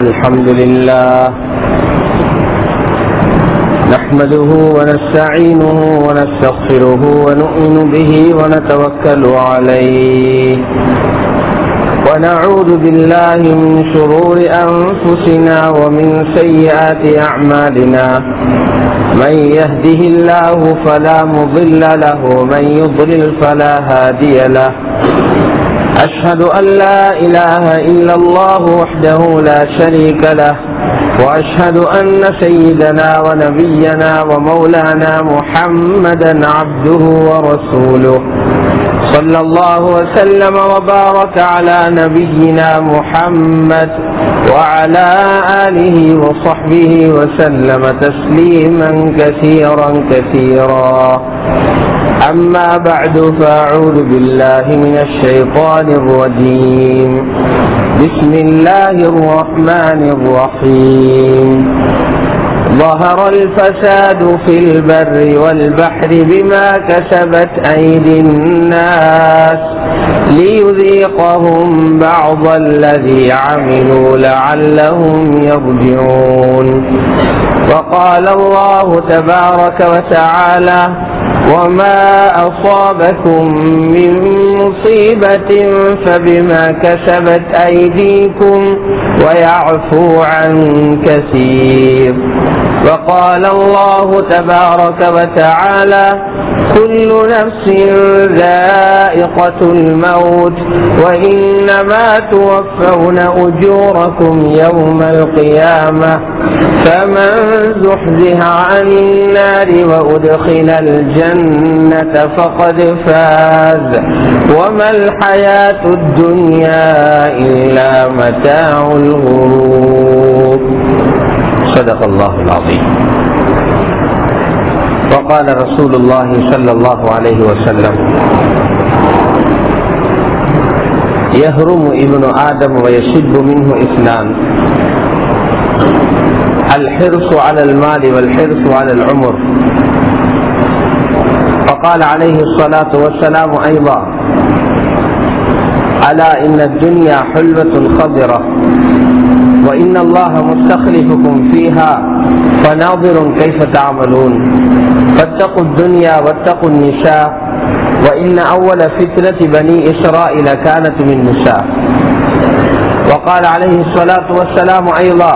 الحمد لله نحمده ونستعينه ونستغفره ونؤمن به ونتوكل عليه ونعوذ بالله من شرور أنفسنا ومن سيئات أعمالنا من يهده الله فلا مضل له ومن يضلل فلا هادي له أشهد أن لا إله إلا الله وحده لا شريك له وأشهد أن سيدنا ونبينا ومولانا محمدا عبده ورسوله صلى الله وسلم وبارك على نبينا محمد وعلى آله وصحبه وسلم تسليما كثيرا كثيرا أما بعد فأعوذ بالله من الشيطان الرجيم بسم الله الرحمن الرحيم ظهر الفساد في البر والبحر بما كسبت أيدي الناس ليذيقهم بعض الذي عملوا لعلهم يرجعون وقال الله تبارك وتعالى وما أصابكم من مصيبة فبما كسبت أيديكم ويعفو عن كثير وقال الله تبارك وتعالى كل نفس ذائقة الموت وإنما توفون أجوركم يوم القيامة فمن زحزح عن النار وأدخل الجنة فقد فاز وما الحياة الدنيا إلا متاع الغرور صدق الله العظيم وقال رسول الله صلى الله عليه وسلم يهرم ابن آدم ويشد منه إثنان الحرص على المال والحرص على العمر وقال عليه الصلاة والسلام أيضا ألا إن الدنيا حلوة خضرة وإن الله مستخلفكم فيها فناظر كيف تعملون فاتقوا الدنيا واتقوا النساء وإن أول فتنة بني إسرائيل كانت من نساء وقال عليه الصلاة والسلام أيضا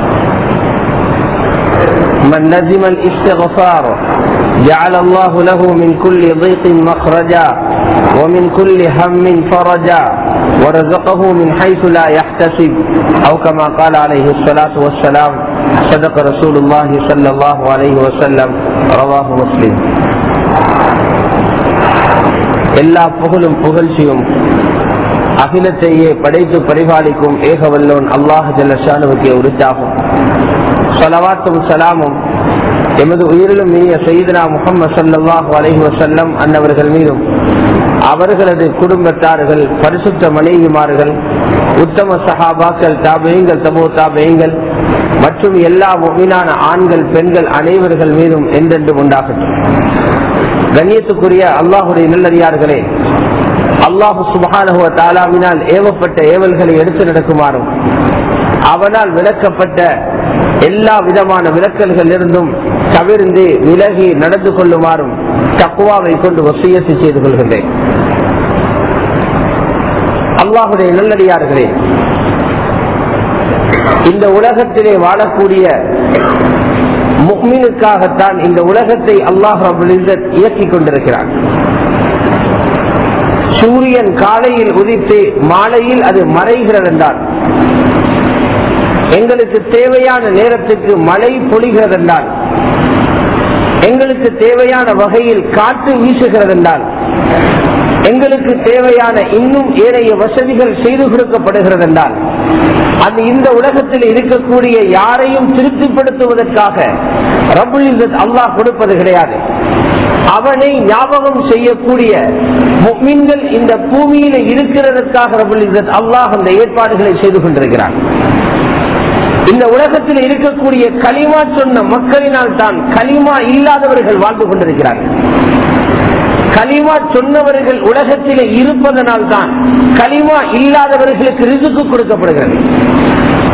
من لزم الاستغفار جعل الله له من كل ضيق مخرجا ومن كل هم فرجا ورزقه من حيث لا يحتسب أو كما قال عليه الصلاة والسلام صدق رسول الله صلى الله عليه وسلم رواه مسلم எல்லா புகழும் புகழ்ச்சியும் அகிலத்தையே படைத்து பரிபாலிக்கும் ஏகவல்லோன் அல்லாஹ் ஜல்லஷானுவுக்கு உரித்தாகும் சலவாத்தும் சலாமும் எமது உயிரிலும் மீறிய செய்தனா முகமது சல்லாஹூ அலஹி வசல்லம் அன்னவர்கள் மீதும் அவர்களது குடும்பத்தார்கள் பரிசுத்த மனைவிமார்கள் உத்தம சஹாபாக்கள் தாபயங்கள் தபோ தாபயங்கள் மற்றும் எல்லா முகினான ஆண்கள் பெண்கள் அனைவர்கள் மீதும் என்றென்று உண்டாகட்டும் கண்ணியத்துக்குரிய அல்லாஹுடைய நல்லடியார்களே அல்லாஹு சுபகானுவ தாலாவினால் ஏவப்பட்ட ஏவல்களை எடுத்து நடக்குமாறும் அவனால் விளக்கப்பட்ட எல்லா விதமான விளக்கல்கள் இருந்தும் தவிர்ந்து விலகி நடந்து கொள்ளுமாறும் தக்குவாவை கொண்டு வசியத்தை செய்து கொள்கின்றேன் அல்லாஹுடைய நல்லடியார்களே இந்த உலகத்திலே வாழக்கூடிய முக்மினுக்காகத்தான் இந்த உலகத்தை அல்லாஹ் இயக்கிக் கொண்டிருக்கிறான் சூரியன் காலையில் உதித்து மாலையில் அது மறைகிறது என்றால் எங்களுக்கு தேவையான நேரத்துக்கு மழை பொழிகிறது என்றால் எங்களுக்கு தேவையான வகையில் காற்று வீசுகிறது என்றால் எங்களுக்கு தேவையான இன்னும் ஏனைய வசதிகள் செய்து கொடுக்கப்படுகிறது என்றால் அது இந்த உலகத்தில் இருக்கக்கூடிய யாரையும் திருப்திப்படுத்துவதற்காக ரபுல் அல்லாஹ் கொடுப்பது கிடையாது அவனை ஞாபகம் செய்யக்கூடிய மீன்கள் இந்த பூமியில இருக்கிறதற்காக ரபுல் அல்லாஹ் அந்த ஏற்பாடுகளை செய்து கொண்டிருக்கிறான் இந்த உலகத்தில் இருக்கக்கூடிய களிமா சொன்ன மக்களினால் தான் களிமா இல்லாதவர்கள் வாழ்ந்து கொண்டிருக்கிறார்கள் கலிமா சொன்னவர்கள் உலகத்திலே இருப்பதனால் தான் கலிமா இல்லாதவர்களுக்கு ரிசுக்கு கொடுக்கப்படுகிறது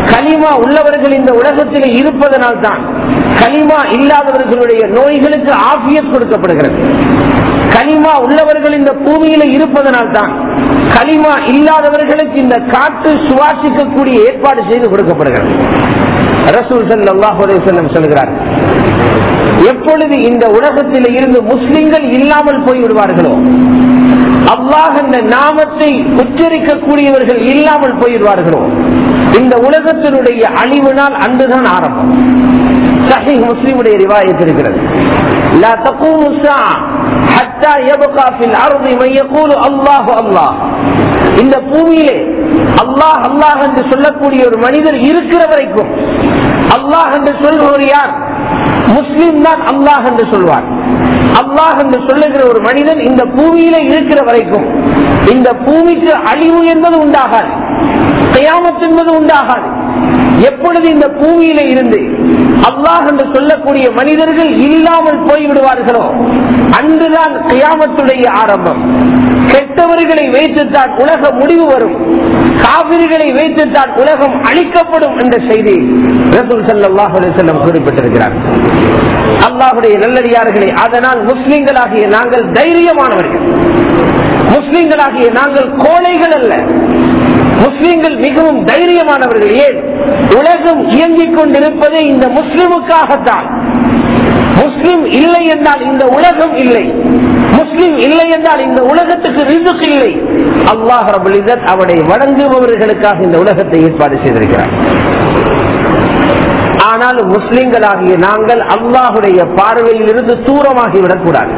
களிமா உள்ளவர்கள் இந்த உலகத்தில் இருப்பதனால் தான் களிமா இல்லாதவர்களுடைய நோய்களுக்கு ஆபியத் கொடுக்கப்படுகிறது களிமா உள்ளவர்கள் இந்த பூமியில இருப்பதனால் தான் களிமா இல்லாதவர்களுக்கு இந்த காற்று சுவாசிக்கக்கூடிய ஏற்பாடு செய்து கொடுக்கப்படுகிறது ரசூல் சல்லாஹ் செல்லம் சொல்கிறார் எப்பொழுது இந்த உலகத்தில் இருந்து முஸ்லிம்கள் இல்லாமல் போய்விடுவார்களோ அல்லாஹ் இந்த நாமத்தை உச்சரிக்கக்கூடியவர்கள் இல்லாமல் போய்விடுவார்களோ இந்த உலகத்தினுடைய அழிவு நாள் அன்றுதான் ஆரம்பம் சஹி முஸ்லிமுடைய ரிவாயத் இருக்கிறது لا تقوم الساعة حتى يبقى في الأرض من يقول الله الله இந்த பூமியிலே அல்லாஹ் அல்லாஹ் என்று சொல்லக்கூடிய ஒரு மனிதர் இருக்கிற வரைக்கும் அல்லாஹ் என்று சொல்பவர் யார் முஸ்லிம் தான் அல்லாஹ் என்று சொல்வார் அல்லாஹ் என்று சொல்லுகிற ஒரு மனிதன் இந்த பூமியில இருக்கிற வரைக்கும் இந்த பூமிக்கு அழிவு என்பது உண்டாகாது கயாமத் என்பது உண்டாகாது எப்பொழுது இந்த பூமியில இருந்து அல்லாஹ் என்று சொல்லக்கூடிய மனிதர்கள் இல்லாமல் போய்விடுவார்களோ அன்றுதான் கியாமத்துடைய ஆரம்பம் கெட்டவர்களை வைத்துத்தான் உலக முடிவு வரும் காவிரிகளை வைத்துத்தான் உலகம் அழிக்கப்படும் என்ற செய்தி ரசூல் சல்லாஹ் செல்லம் குறிப்பிட்டிருக்கிறார் அல்லாஹுடைய நல்லடியார்களே அதனால் முஸ்லிம்களாகிய நாங்கள் தைரியமானவர்கள் முஸ்லிம்களாகிய நாங்கள் கோழைகள் அல்ல முஸ்லிம்கள் மிகவும் தைரியமானவர்கள் ஏன் உலகம் இயங்கிக் கொண்டிருப்பதே இந்த முஸ்லிமுக்காகத்தான் முஸ்லிம் இல்லை என்றால் இந்த உலகம் இல்லை முஸ்லிம் இல்லை என்றால் இந்த உலகத்துக்கு ரிசுக்கு இல்லை அல்லாஹ் ரபுலிதத் அவனை வணங்குபவர்களுக்காக இந்த உலகத்தை ஏற்பாடு செய்திருக்கிறார் ஆனால் முஸ்லிம்களாகிய நாங்கள் அல்லாஹுடைய பார்வையில் இருந்து தூரமாகிவிடக் கூடாது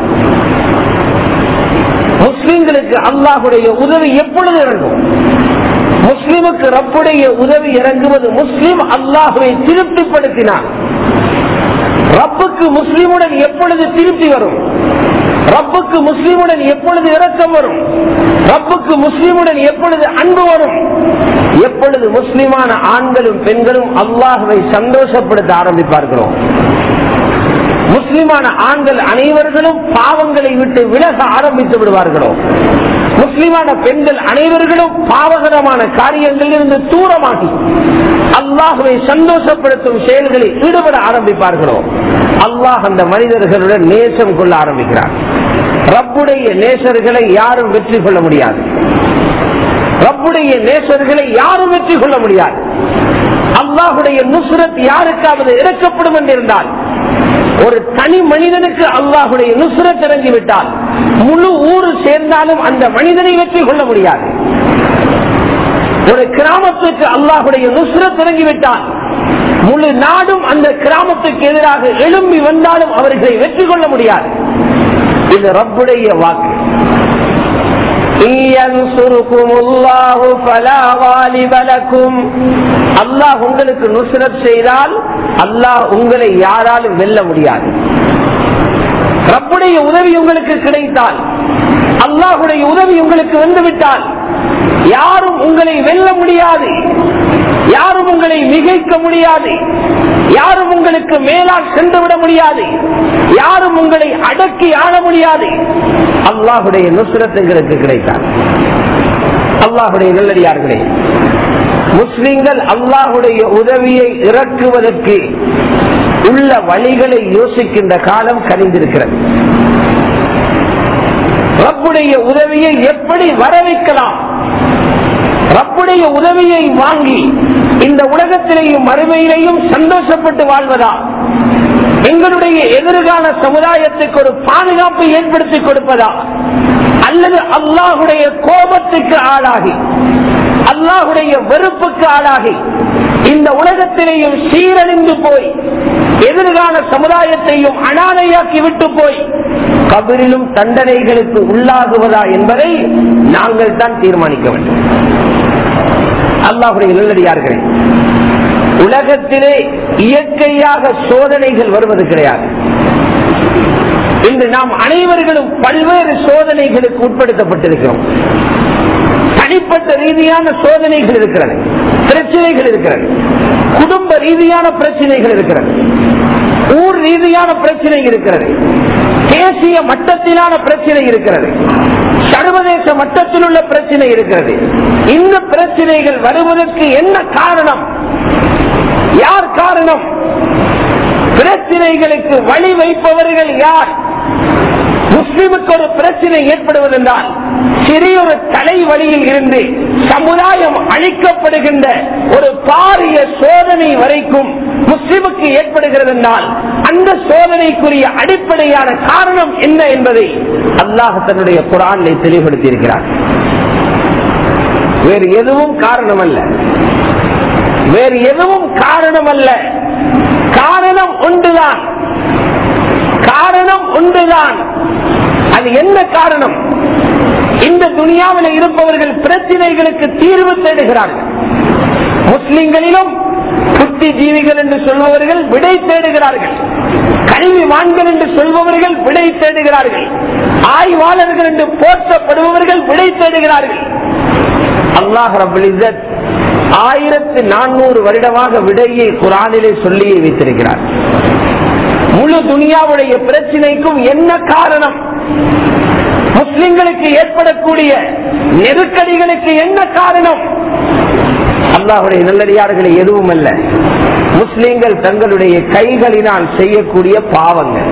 முஸ்லிம்களுக்கு அல்லாஹுடைய உதவி எப்பொழுது இறங்கும் முஸ்லிமுக்கு ரப்புடைய உதவி இறங்குவது முஸ்லிம் அல்லாஹுவை திருப்திப்படுத்தினார் ரப்புக்கு முஸ்லிமுடன் எப்பொழுது திருப்தி வரும் ரப்புக்கு முஸ்லிமுடன் எப்பொழுது இரக்கம் வரும் ரப்புக்கு முஸ்லிமுடன் எப்பொழுது அன்பு வரும் எப்பொழுது முஸ்லிமான ஆண்களும் பெண்களும் அல்லாஹுவை சந்தோஷப்படுத்த ஆரம்பிப்பார்களோ முஸ்லிமான ஆண்கள் அனைவர்களும் பாவங்களை விட்டு விலக ஆரம்பித்து விடுவார்களோ முஸ்லிமான பெண்கள் அனைவர்களும் பாவகரமான காரியங்களில் இருந்து தூரமாகி அல்லாஹுவை சந்தோஷப்படுத்தும் செயல்களில் ஈடுபட ஆரம்பிப்பார்களோ அல்லாஹ் அந்த மனிதர்களுடன் நேசம் கொள்ள ஆரம்பிக்கிறார் ரப்புடைய நேசர்களை யாரும் வெற்றி கொள்ள முடியாது ரப்புடைய நேசர்களை யாரும் வெற்றி கொள்ள முடியாது அல்லாஹுடைய நுசுரத் யாருக்காவது இறக்கப்படும் என்றிருந்தால் ஒரு தனி மனிதனுக்கு அல்லாஹுடைய நுசுரத் இறங்கிவிட்டால் முழு ஊர் சேர்ந்தாலும் அந்த மனிதனை வெற்றி கொள்ள முடியாது ஒரு கிராமத்துக்கு அல்லாஹுடைய நுசுரத் இறங்கிவிட்டால் முழு நாடும் அந்த கிராமத்துக்கு எதிராக எழும்பி வந்தாலும் அவர்களை வெற்றி கொள்ள முடியாது இது ரப்புடைய வாக்கு அல்லாஹ் உங்களுக்கு நுசரத் செய்தால் அல்லாஹ் உங்களை யாராலும் வெல்ல முடியாது ரப்புடைய உதவி உங்களுக்கு கிடைத்தால் அல்லாஹுடைய உதவி உங்களுக்கு வந்துவிட்டால் யாரும் உங்களை வெல்ல முடியாது யாரும் உங்களை மிகைக்க முடியாது யாரும் உங்களுக்கு மேலால் சென்று விட முடியாது யாரும் உங்களை அடக்கி ஆள முடியாது அல்லாஹுடைய நுசுரத் எங்களுக்கு கிடைத்தார் அல்லாஹுடைய நல்லடியார்களே முஸ்லிம்கள் அல்லாஹுடைய உதவியை இறக்குவதற்கு உள்ள வழிகளை யோசிக்கின்ற காலம் கனிந்திருக்கிறது ரப்புடைய உதவியை எப்படி வர வைக்கலாம் ரப்புடைய உதவியை வாங்கி இந்த உலகத்திலேயும் மறுமையிலேயும் சந்தோஷப்பட்டு வாழ்வதா எங்களுடைய எதிர்கால சமுதாயத்துக்கு ஒரு பாதுகாப்பை ஏற்படுத்தி கொடுப்பதா அல்லது அல்லாஹுடைய கோபத்துக்கு ஆளாகி அல்லாஹுடைய வெறுப்புக்கு ஆளாகி இந்த உலகத்திலேயும் சீரழிந்து போய் எதிர்கால சமுதாயத்தையும் அனாதையாக்கி விட்டு போய் கபிரிலும் தண்டனைகளுக்கு உள்ளாகுவதா என்பதை நாங்கள் தான் தீர்மானிக்க வேண்டும் அல்லாஹுடைய நல்லடியார்களே உலகத்திலே இயற்கையாக சோதனைகள் வருவது கிடையாது இன்று நாம் அனைவர்களும் பல்வேறு சோதனைகளுக்கு உட்படுத்தப்பட்டிருக்கிறோம் தனிப்பட்ட ரீதியான சோதனைகள் இருக்கிறது பிரச்சனைகள் இருக்கிறது குடும்ப ரீதியான பிரச்சனைகள் இருக்கிறது ஊர் ரீதியான பிரச்சனை இருக்கிறது தேசிய மட்டத்திலான பிரச்சனை இருக்கிறது சர்வதேச மட்டத்தில் உள்ள பிரச்சனை இருக்கிறது இந்த பிரச்சனைகள் வருவதற்கு என்ன காரணம் யார் காரணம் பிரச்சனைகளுக்கு வழி வைப்பவர்கள் யார் முஸ்லிமுக்கு ஒரு பிரச்சனை ஏற்படுவதென்றால் சிறிய ஒரு தலை வழியில் இருந்து சமுதாயம் அழிக்கப்படுகின்ற ஒரு பாரிய சோதனை வரைக்கும் முஸ்லிமுக்கு ஏற்படுகிறது என்றால் அந்த சோதனைக்குரிய அடிப்படையான காரணம் என்ன என்பதை அல்லாஹ் தன்னுடைய குரானை தெளிவுபடுத்தி இருக்கிறார் வேறு எதுவும் காரணம் அல்ல வேறு எதுவும் காரணம் அல்ல காரணம் ஒன்றுதான் காரணம் ஒன்றுதான் அது என்ன காரணம் இந்த துனியாவில் இருப்பவர்கள் பிரச்சனைகளுக்கு தீர்வு தேடுகிறார்கள் முஸ்லிம்களிலும் புத்திஜீவிகள் என்று சொல்பவர்கள் விடை தேடுகிறார்கள் கல்விமான்கள் என்று சொல்பவர்கள் விடை தேடுகிறார்கள் ஆய்வாளர்கள் என்று போற்றப்படுபவர்கள் விடை தேடுகிறார்கள் அல்லாஹ் ரபுல் ஆயிரத்தி நானூறு வருடமாக விடையை குரானிலே சொல்லியே வைத்திருக்கிறார் முழு துனியாவுடைய பிரச்சனைக்கும் என்ன காரணம் முஸ்லிம்களுக்கு ஏற்படக்கூடிய நெருக்கடிகளுக்கு என்ன காரணம் அல்லாஹுடைய நல்லடியார்களை எதுவும் அல்ல முஸ்லிம்கள் தங்களுடைய கைகளினால் செய்யக்கூடிய பாவங்கள்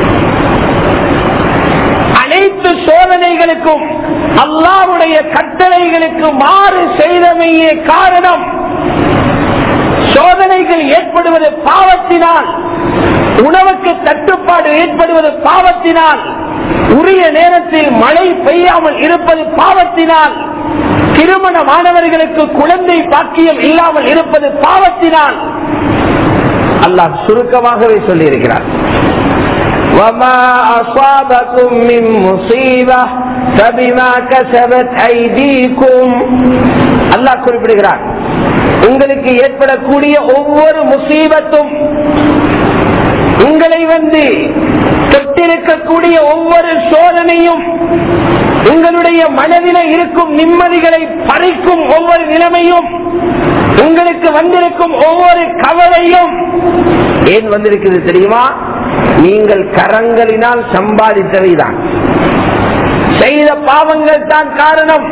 அனைத்து சோதனைகளுக்கும் அல்லாவுடைய கட்டளைகளுக்கு மாறு செய்தமையே காரணம் சோதனைகள் ஏற்படுவது பாவத்தினால் உணவுக்கு தட்டுப்பாடு ஏற்படுவது பாவத்தினால் உரிய நேரத்தில் மழை பெய்யாமல் இருப்பது பாவத்தினால் திருமண மாணவர்களுக்கு குழந்தை பாக்கியம் இல்லாமல் இருப்பது பாவத்தினால் அல்லாஹ் சுருக்கமாகவே சொல்லி இருக்கிறார் وما أصابكم من مصيبة فبما كسبت أيديكم அல்லாஹ் குறிப்பிடுகிறார் உங்களுக்கு ஏற்படக்கூடிய ஒவ்வொரு முசீபத்தும் உங்களை வந்து தொட்டிருக்கக்கூடிய ஒவ்வொரு சோதனையும் உங்களுடைய மனதில இருக்கும் நிம்மதிகளை பறிக்கும் ஒவ்வொரு நிலைமையும் உங்களுக்கு வந்திருக்கும் ஒவ்வொரு கவலையும் ஏன் வந்திருக்கிறது தெரியுமா நீங்கள் கரங்களினால் சம்பாதித்தவைதான் செய்த பாவங்கள் தான் காரணம்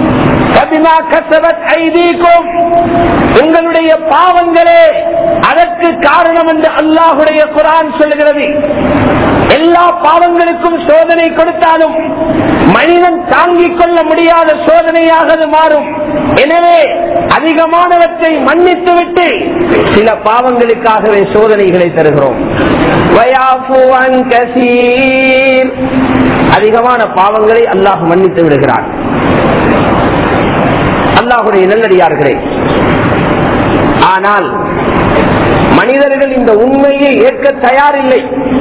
உங்களுடைய பாவங்களே அதற்கு காரணம் என்று அல்லாஹுடைய குரான் சொல்லுகிறது எல்லா பாவங்களுக்கும் சோதனை கொடுத்தாலும் மனிதன் தாங்கிக் கொள்ள முடியாத சோதனையாக அது மாறும் எனவே அதிகமானவற்றை மன்னித்துவிட்டு சில பாவங்களுக்காகவே சோதனைகளை தருகிறோம் அதிகமான பாவங்களை அல்லாஹ் மன்னித்து விடுகிறார் அல்லாஹுடைய நல்லடியார்களே ஆனால் மனிதர்கள் இந்த உண்மையை ஏற்க தயாரில்லை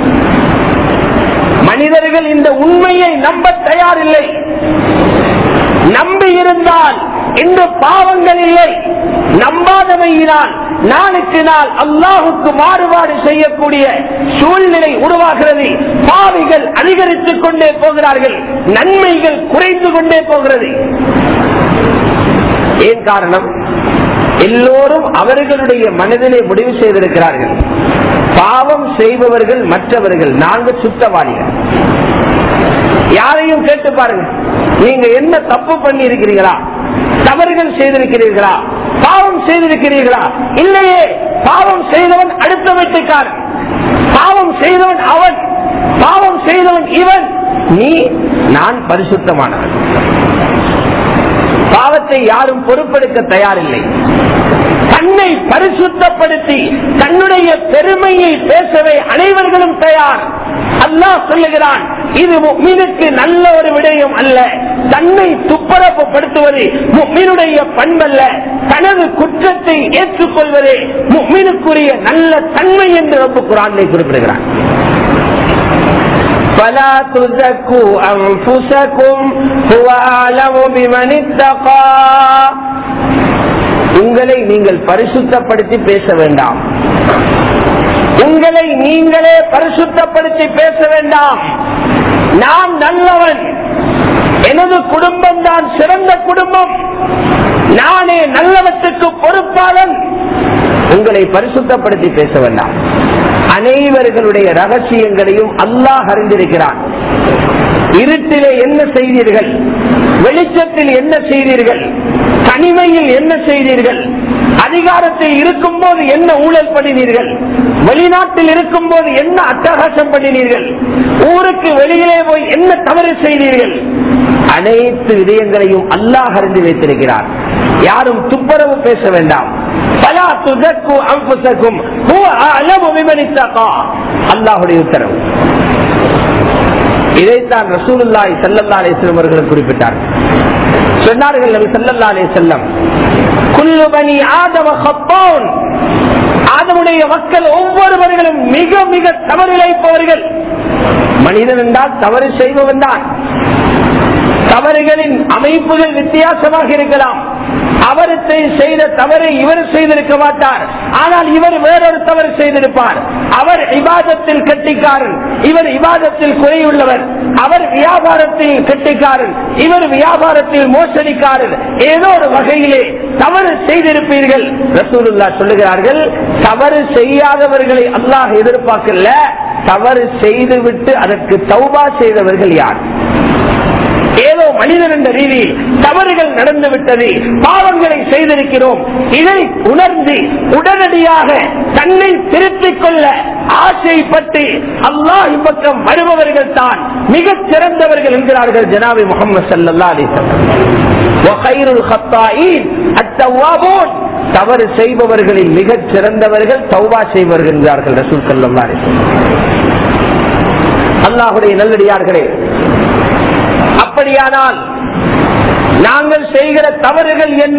மனிதர்கள் இந்த உண்மையை நம்ப தயாரில்லை நம்பி இருந்தால் இந்த பாவங்கள் இல்லை நம்பாதமையினால் நாளுக்கு நாள் அல்லாஹுக்கு மாறுபாடு செய்யக்கூடிய சூழ்நிலை உருவாகிறது பாவிகள் அதிகரித்துக் கொண்டே போகிறார்கள் நன்மைகள் குறைந்து கொண்டே போகிறது ஏன் காரணம் எல்லோரும் அவர்களுடைய மனதிலே முடிவு செய்திருக்கிறார்கள் பாவம் செய்பவர்கள் மற்றவர்கள் நான்கு சுத்தவாளிகள் யாரையும் கேட்டு பாருங்க நீங்க என்ன தப்பு பண்ணி இருக்கிறீங்களா தவறுகள் செய்திருக்கிறீர்களா பாவம் செய்திருக்கிறீர்களா இல்லையே பாவம் செய்தவன் அடுத்த வீட்டுக்காரன் பாவம் செய்தவன் அவன் பாவம் செய்தவன் இவன் நீ நான் பரிசுத்தமானவன் பாவத்தை யாரும் பொறுப்பெடுக்க தயாரில்லை தன்னை பரிசுத்தப்படுத்தி தன்னுடைய பெருமையை பேசவே அனைவர்களும் தயார் அல்லாஹ் சொல்லுகிறான் இது முக்மீனுக்கு நல்ல ஒரு விடயம் அல்ல தன்னை துப்பரப்புப்படுத்துவது முக்மீனுடைய பண்பல்ல தனது குற்றத்தை ஏற்றுக்கொள்வதே முக்மீனுக்குரிய நல்ல தன்மை என்று ரொம்ப குரானை குறிப்பிடுகிறான் فلا تزكوا أنفسكم هو أعلم بمن اتقى உங்களை நீங்கள் பரிசுத்தப்படுத்தி பேச வேண்டாம் உங்களை நீங்களே பரிசுத்தப்படுத்தி பேச வேண்டாம் நான் நல்லவன் எனது குடும்பம் தான் சிறந்த குடும்பம் நானே நல்லவற்றுக்கு பொறுப்பாளன் உங்களை பரிசுத்தப்படுத்தி பேச வேண்டாம் அனைவர்களுடைய ரகசியங்களையும் அல்லாஹ் அறிந்திருக்கிறான் இருட்டிலே என்ன செய்தீர்கள் வெளிச்சத்தில் என்ன செய்தீர்கள் தனிமையில் என்ன செய்தீர்கள் அதிகாரத்தில் இருக்கும் போது என்ன ஊழல் பண்ணினீர்கள் வெளிநாட்டில் இருக்கும் போது என்ன அட்டகாசம் பண்ணினீர்கள் ஊருக்கு வெளியிலே போய் என்ன தவறு செய்தீர்கள் அனைத்து விடயங்களையும் அல்லாஹ் அறிந்து வைத்திருக்கிறார் யாரும் துப்புரவு பேச வேண்டாம் பலா துதக்கு அம்புசக்கும் அல்லாஹுடைய உத்தரவு இதைத்தான் ரசூலுல்லாய் சல்லல்லா அலிஸ்லம் அவர்கள் குறிப்பிட்டார்கள் சொன்னார்கள் நபி சல்லல்லா அலி செல்லம் குல்லுபனி ஆதவ ஹப்போன் ஆதமுடைய மக்கள் ஒவ்வொருவர்களும் மிக மிக தவறிழைப்பவர்கள் மனிதன் என்றால் தவறு செய்பவன் தான் தவறுகளின் அமைப்புகள் வித்தியாசமாக இருக்கலாம் அவரத்தை செய்த தவறை இவர் செய்திருக்க மாட்டார் ஆனால் இவர் வேறொரு தவறு செய்திருப்பார் அவர் விவாதத்தில் கட்டிக்காரன் இவர் விவாதத்தில் குறையுள்ளவர் அவர் வியாபாரத்தில் கட்டிக்காரன் இவர் வியாபாரத்தில் மோசடிக்காரன் ஏதோ ஒரு வகையிலே தவறு செய்திருப்பீர்கள் ரசூலுல்லா சொல்லுகிறார்கள் தவறு செய்யாதவர்களை அல்லாஹ் எதிர்பார்க்கல தவறு செய்துவிட்டு அதற்கு தௌபா செய்தவர்கள் யார் ஏதோ மனிதன் என்ற ரீதியில் தவறுகள் நடந்து விட்டது பாவங்களை செய்திருக்கிறோம் இதை உணர்ந்து உடனடியாக தன்னை திருத்திக் கொள்ள ஆசைப்பட்டு அல்லாஹ் பக்கம் வருபவர்கள் தான் மிகச் சிறந்தவர்கள் என்கிறார்கள் ஜனாபி முகமது சல்லா அலி தவறு செய்பவர்களில் மிகச் சிறந்தவர்கள் தௌபா செய்பவர்கள் என்கிறார்கள் ரசூல் சல்லா அல்லாஹுடைய நல்லடியார்களே அப்படியானால் நாங்கள் செய்கிற தவறுகள் என்ன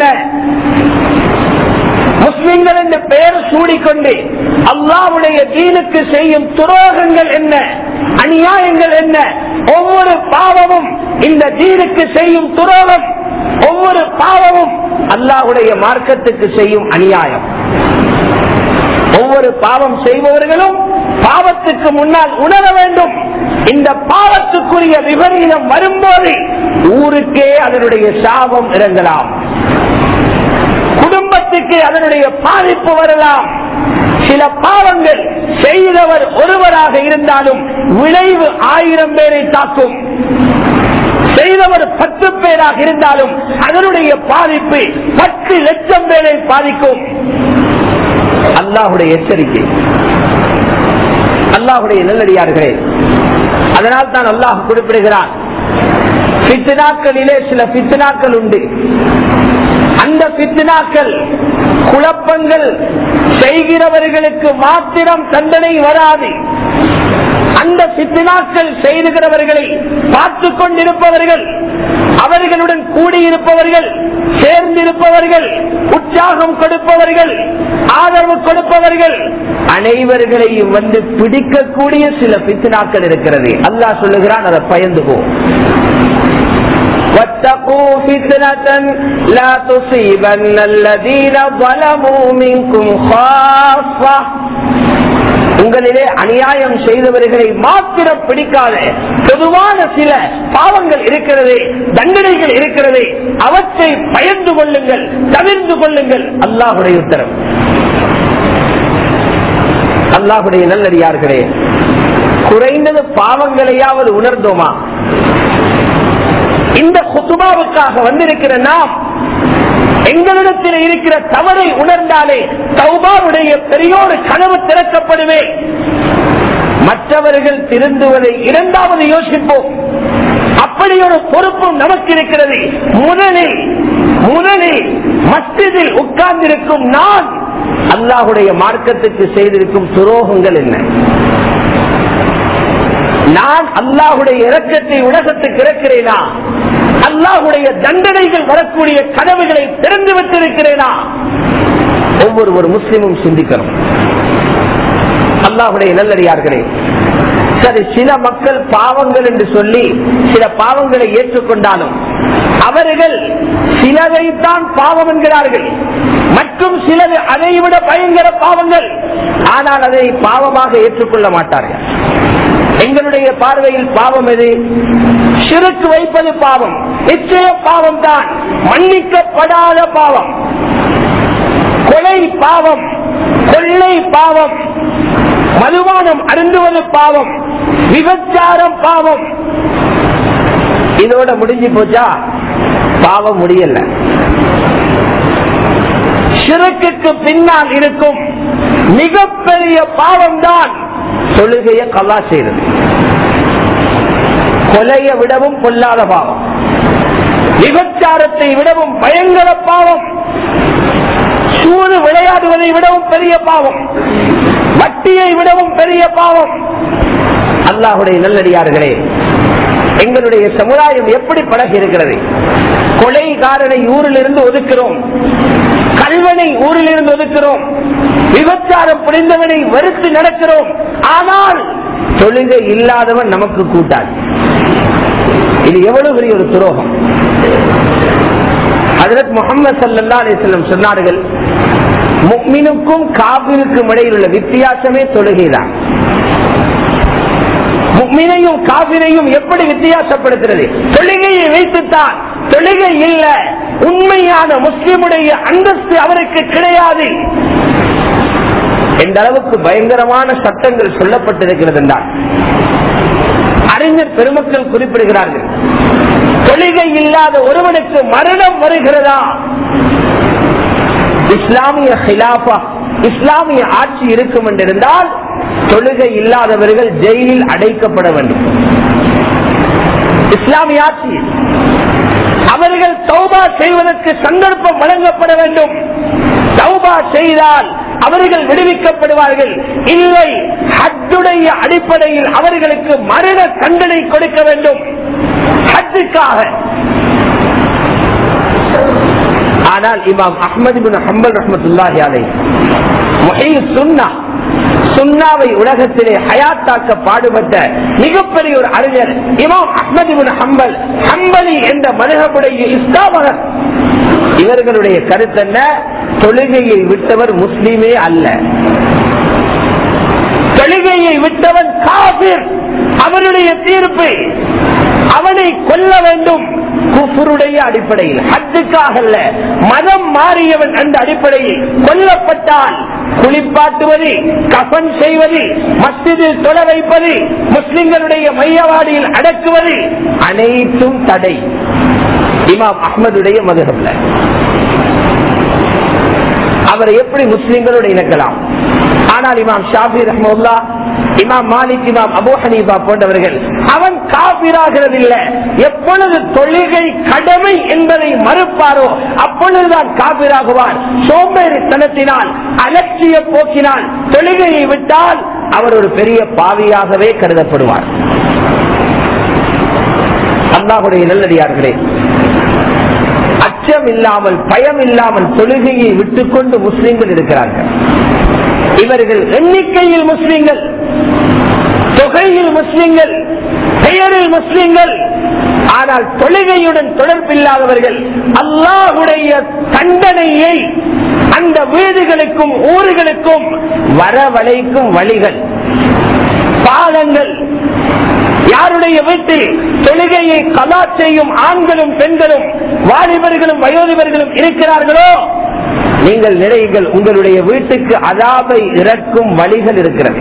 முஸ்லிம்கள் என்று பெயர் சூடிக்கொண்டு அல்லாவுடைய தீனுக்கு செய்யும் துரோகங்கள் என்ன அநியாயங்கள் என்ன ஒவ்வொரு பாவமும் இந்த தீனுக்கு செய்யும் துரோகம் ஒவ்வொரு பாவமும் அல்லாஹுடைய மார்க்கத்துக்கு செய்யும் அநியாயம் ஒவ்வொரு பாவம் செய்பவர்களும் பாவத்துக்கு முன்னால் உணர வேண்டும் இந்த பாவத்துக்குரிய விபரீதம் வரும்போது ஊருக்கே அதனுடைய சாபம் இறங்கலாம் குடும்பத்துக்கு அதனுடைய பாதிப்பு வரலாம் சில பாவங்கள் செய்தவர் ஒருவராக இருந்தாலும் விளைவு ஆயிரம் பேரை தாக்கும் செய்தவர் பத்து பேராக இருந்தாலும் அதனுடைய பாதிப்பு பத்து லட்சம் பேரை பாதிக்கும் அல்லாஹுடைய எச்சரிக்கை அல்லாஹுடைய நல்லடியார்களே அதனால் தான் அல்லாஹ் குறிப்பிடுகிறார் பித்னாக்களிலே சில பித்னாக்கள் உண்டு அந்த பித்னாக்கள் குழப்பங்கள் செய்கிறவர்களுக்கு மாத்திரம் தண்டனை வராது அந்த பித்னாக்கள் செய்துகிறவர்களை பார்த்து கொண்டிருப்பவர்கள் அவர்களுடன் கூடியிருப்பவர்கள் சேர்ந்திருப்பவர்கள் உற்சாகம் கொடுப்பவர்கள் ஆதரவு கொடுப்பவர்கள் அனைவர்களையும் வந்து பிடிக்கக்கூடிய சில பித்னாக்கள் இருக்கிறது அல்லாஹ் சொல்லுகிறான் அதை பயந்து போ واتقوا فتنة لا تصيبن الذين ظلموا منكم خاصة உங்களிலே அநியாயம் செய்தவர்களை மாத்திரம் பிடிக்காத பொதுவான சில பாவங்கள் இருக்கிறது தண்டனைகள் இருக்கிறது அவற்றை பயந்து கொள்ளுங்கள் தவிர்த்து கொள்ளுங்கள் அல்லாஹுடைய உத்தரவு அல்லாஹுடைய நல்லடியார்களே குறைந்தது பாவங்களையாவது உணர்ந்தோமா இந்த குத்துபாவுக்காக வந்திருக்கிற நாம் எங்களிடத்தில் இருக்கிற தவறை உணர்ந்தாலே தௌபாவுடைய பெரியோரு கனவு திறக்கப்படுவே மற்றவர்கள் திருந்துவதை இரண்டாவது யோசிப்போம் அப்படி ஒரு பொறுப்பும் நமக்கு இருக்கிறது முதலில் முதலில் மஸ்ஜிதில் உட்கார்ந்திருக்கும் நான் அல்லாஹுடைய மார்க்கத்துக்கு செய்திருக்கும் துரோகங்கள் என்ன நான் அல்லாஹுடைய இறக்கத்தை உலகத்துக்கு இறக்கிறேனா அல்லாஹுடைய தண்டனைகள் வரக்கூடிய கனவுகளை திறந்து விட்டிருக்கிறேனா ஒவ்வொரு ஒரு முஸ்லிமும் சிந்திக்கணும் அல்லாஹுடைய நல்லடியார்களே சரி சில மக்கள் பாவங்கள் என்று சொல்லி சில பாவங்களை ஏற்றுக்கொண்டாலும் அவர்கள் சிலதைத்தான் பாவம் என்கிறார்கள் மற்றும் சிலது அதைவிட பயங்கர பாவங்கள் ஆனால் அதை பாவமாக ஏற்றுக்கொள்ள மாட்டார்கள் எங்களுடைய பார்வையில் பாவம் எது சிறுக்கு வைப்பது பாவம் நிச்சய பாவம் தான் மன்னிக்கப்படாத பாவம் கொலை பாவம் கொள்ளை பாவம் மதுபானம் அருந்துவது பாவம் விபச்சாரம் பாவம் இதோட முடிஞ்சு போச்சா பாவம் முடியல சிறுக்குக்கு பின்னால் இருக்கும் மிகப்பெரிய பாவம் தான் தொழுகையை கல்லா செய்வது கொலையை விடவும் கொல்லாத பாவம் விபச்சாரத்தை விடவும் பயங்கர பாவம் சூது விளையாடுவதை விடவும் பெரிய பாவம் வட்டியை விடவும் பெரிய பாவம் அல்லாஹுடைய நல்லடியார்களே எங்களுடைய சமுதாயம் எப்படி பழகி இருக்கிறது கொலைகாரனை ஊரில் இருந்து ஒதுக்கிறோம் கல்வனை ஊரில் இருந்து ஒதுக்கிறோம் விபச்சாரம் புரிந்தவனை வெறுத்து நடக்கிறோம் ஆனால் தொழுகை இல்லாதவன் நமக்கு கூட்டாது இது எவ்வளவு பெரிய ஒரு துரோகம் ஹதரத் முகமது சல்லா அலிஸ்லம் சொன்னார்கள் முக்மினுக்கும் காபிருக்கும் இடையில் உள்ள வித்தியாசமே தொழுகைதான் முக்மினையும் காபிரையும் எப்படி வித்தியாசப்படுத்துறது தொழுகையை வைத்துத்தான் தொழுகை இல்ல உண்மையான முஸ்லிமுடைய அந்தஸ்து அவருக்கு கிடையாது எந்த அளவுக்கு பயங்கரமான சட்டங்கள் சொல்லப்பட்டிருக்கிறது என்றால் அறிஞர் பெருமக்கள் குறிப்பிடுகிறார்கள் தொழுகை இல்லாத ஒருவனுக்கு மரணம் வருகிறதா இஸ்லாமிய ஹிலாபா இஸ்லாமிய ஆட்சி இருக்கும் என்றிருந்தால் தொழுகை இல்லாதவர்கள் ஜெயிலில் அடைக்கப்பட வேண்டும் இஸ்லாமிய ஆட்சி அவர்கள் தௌபா செய்வதற்கு சந்தர்ப்பம் வழங்கப்பட வேண்டும் தௌபா செய்தால் அவர்கள் விடுவிக்கப்படுவார்கள் இல்லை ஹத்துடைய அடிப்படையில் அவர்களுக்கு மரண தண்டனை கொடுக்க வேண்டும் ஹத்துக்காக ஆனால் இமாம் அஹமது பின் ஹம்பல் ரஹமத்துல்லாஹி அலை சுன்னா சுன்னாவை உலகத்திலே ஹயாத்தாக்க பாடுபட்ட மிகப்பெரிய ஒரு அறிஞர் இமாம் அஹமது பின் ஹம்பல் ஹம்பலி என்ற மனிதனுடைய இஸ்லாமகர் இவர்களுடைய கருத்து என்ன தொழுகையை விட்டவர் முஸ்லீமே அல்ல தொழுகையை விட்டவன் காபிர் அவருடைய தீர்ப்பு அவனை கொல்ல வேண்டும் குஃபருடைய அடிப்படையில் ஹத்துக்காக அல்ல மதம் மாறியவன் அந்த அடிப்படையில் கொல்லப்பட்டால் குளிப்பாட்டுவது கஃன் செய்வது மஸ்ஜிதில் தொட வைப்பது முஸ்லிம்களுடைய மையவாடியில் அடக்குவது அனைத்தும் தடை இமாம் அஹ்மதுடைய மதுகப்ல அவரை எப்படி முஸ்லிம்களோடு இணைக்கலாம் ஆனால் இமாம் ஷாபி ரஹ்முல்லா இமாம் மாலிக் இமாம் அபு ஹனீபா போன்றவர்கள் அவன் காபிராகிறதில்லை எப்பொழுது தொழுகை கடமை என்பதை மறுப்பாரோ அப்பொழுதுதான் காபிராகுவார் சோம்பேறித்தனத்தினால் அலட்சிய போக்கினால் தொழுகையை விட்டால் அவர் ஒரு பெரிய பாவியாகவே கருதப்படுவார் அல்லாஹுடைய நல்லடியார்களே அச்சம் இல்லாமல் பயம் இல்லாமல் தொழுகையை விட்டுக்கொண்டு முஸ்லிம்கள் இருக்கிறார்கள் இவர்கள் எண்ணிக்கையில் முஸ்லிம்கள் தொகையில் முஸ்லிம்கள் பெயரில் முஸ்லிம்கள் ஆனால் தொழுகையுடன் தொடர்பில்லாதவர்கள் அல்லாஹுடைய தண்டனையை அந்த வீடுகளுக்கும் ஊர்களுக்கும் வரவழைக்கும் வழிகள் பாலங்கள் யாருடைய வீட்டில் தொழுகையை கலா செய்யும் ஆண்களும் பெண்களும் வாலிபர்களும் வயோதிபர்களும் இருக்கிறார்களோ நீங்கள் நினைங்கள் உங்களுடைய வீட்டுக்கு அதாபை இறக்கும் வழிகள் இருக்கிறது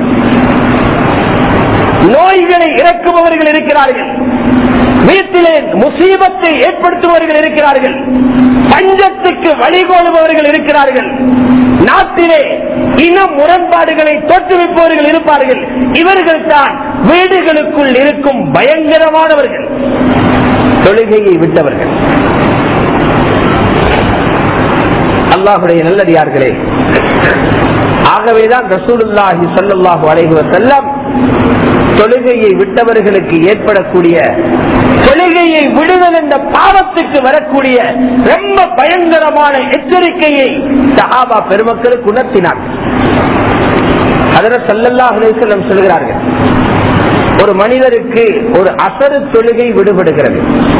நோய்களை இறக்குபவர்கள் இருக்கிறார்கள் வீட்டிலே முசீபத்தை ஏற்படுத்துபவர்கள் இருக்கிறார்கள் பஞ்சத்துக்கு வழிகோலுபவர்கள் இருக்கிறார்கள் நாட்டிலே இன முரண்பாடுகளை தோற்றுவிப்பவர்கள் இருப்பார்கள் இவர்கள் தான் வீடுகளுக்குள் இருக்கும் பயங்கரமானவர்கள் தொழுகையை விட்டவர்கள் அல்லாஹுடைய நல்லடியார்களே ஆகவேதான் ரசூலுல்லாஹி சல்லாஹூ அலைஹி வசல்லம் தொழுகையை விட்டவர்களுக்கு ஏற்படக்கூடிய தொழுகையை விடுதல் என்ற பாவத்துக்கு வரக்கூடிய ரொம்ப பயங்கரமான எச்சரிக்கையை சஹாபா பெருமக்களுக்கு உணர்த்தினார் அதில் சல்லல்லா அலிசல்லம் சொல்கிறார்கள் ஒரு மனிதருக்கு ஒரு அசரு தொழுகை விடுபடுகிறது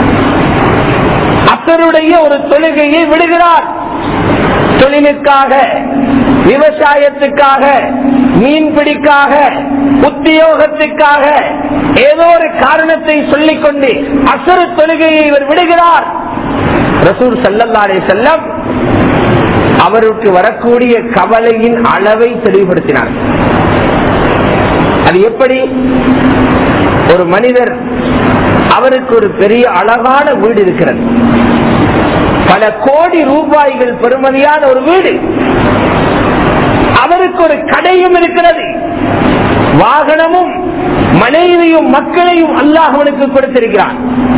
அசருடைய ஒரு தொழுகையை விடுகிறார் தொழிலுக்காக விவசாயத்துக்காக மீன்பிடிக்காக உத்தியோகத்துக்காக ஏதோ ஒரு காரணத்தை சொல்லிக் கொண்டு அசரு தொழுகையை இவர் விடுகிறார் ரசூர் சல்லல்லாரே செல்லம் அவருக்கு வரக்கூடிய கவலையின் அளவை தெளிவுபடுத்தினார் அது எப்படி ஒரு மனிதர் அவருக்கு ஒரு பெரிய அழகான வீடு இருக்கிறது பல கோடி ரூபாய்கள் பெறுமதியான ஒரு வீடு அவருக்கு ஒரு கடையும் இருக்கிறது வாகனமும் மனைவியும் மக்களையும் அல்லாஹ் அவனுக்கு கொடுத்திருக்கிறான்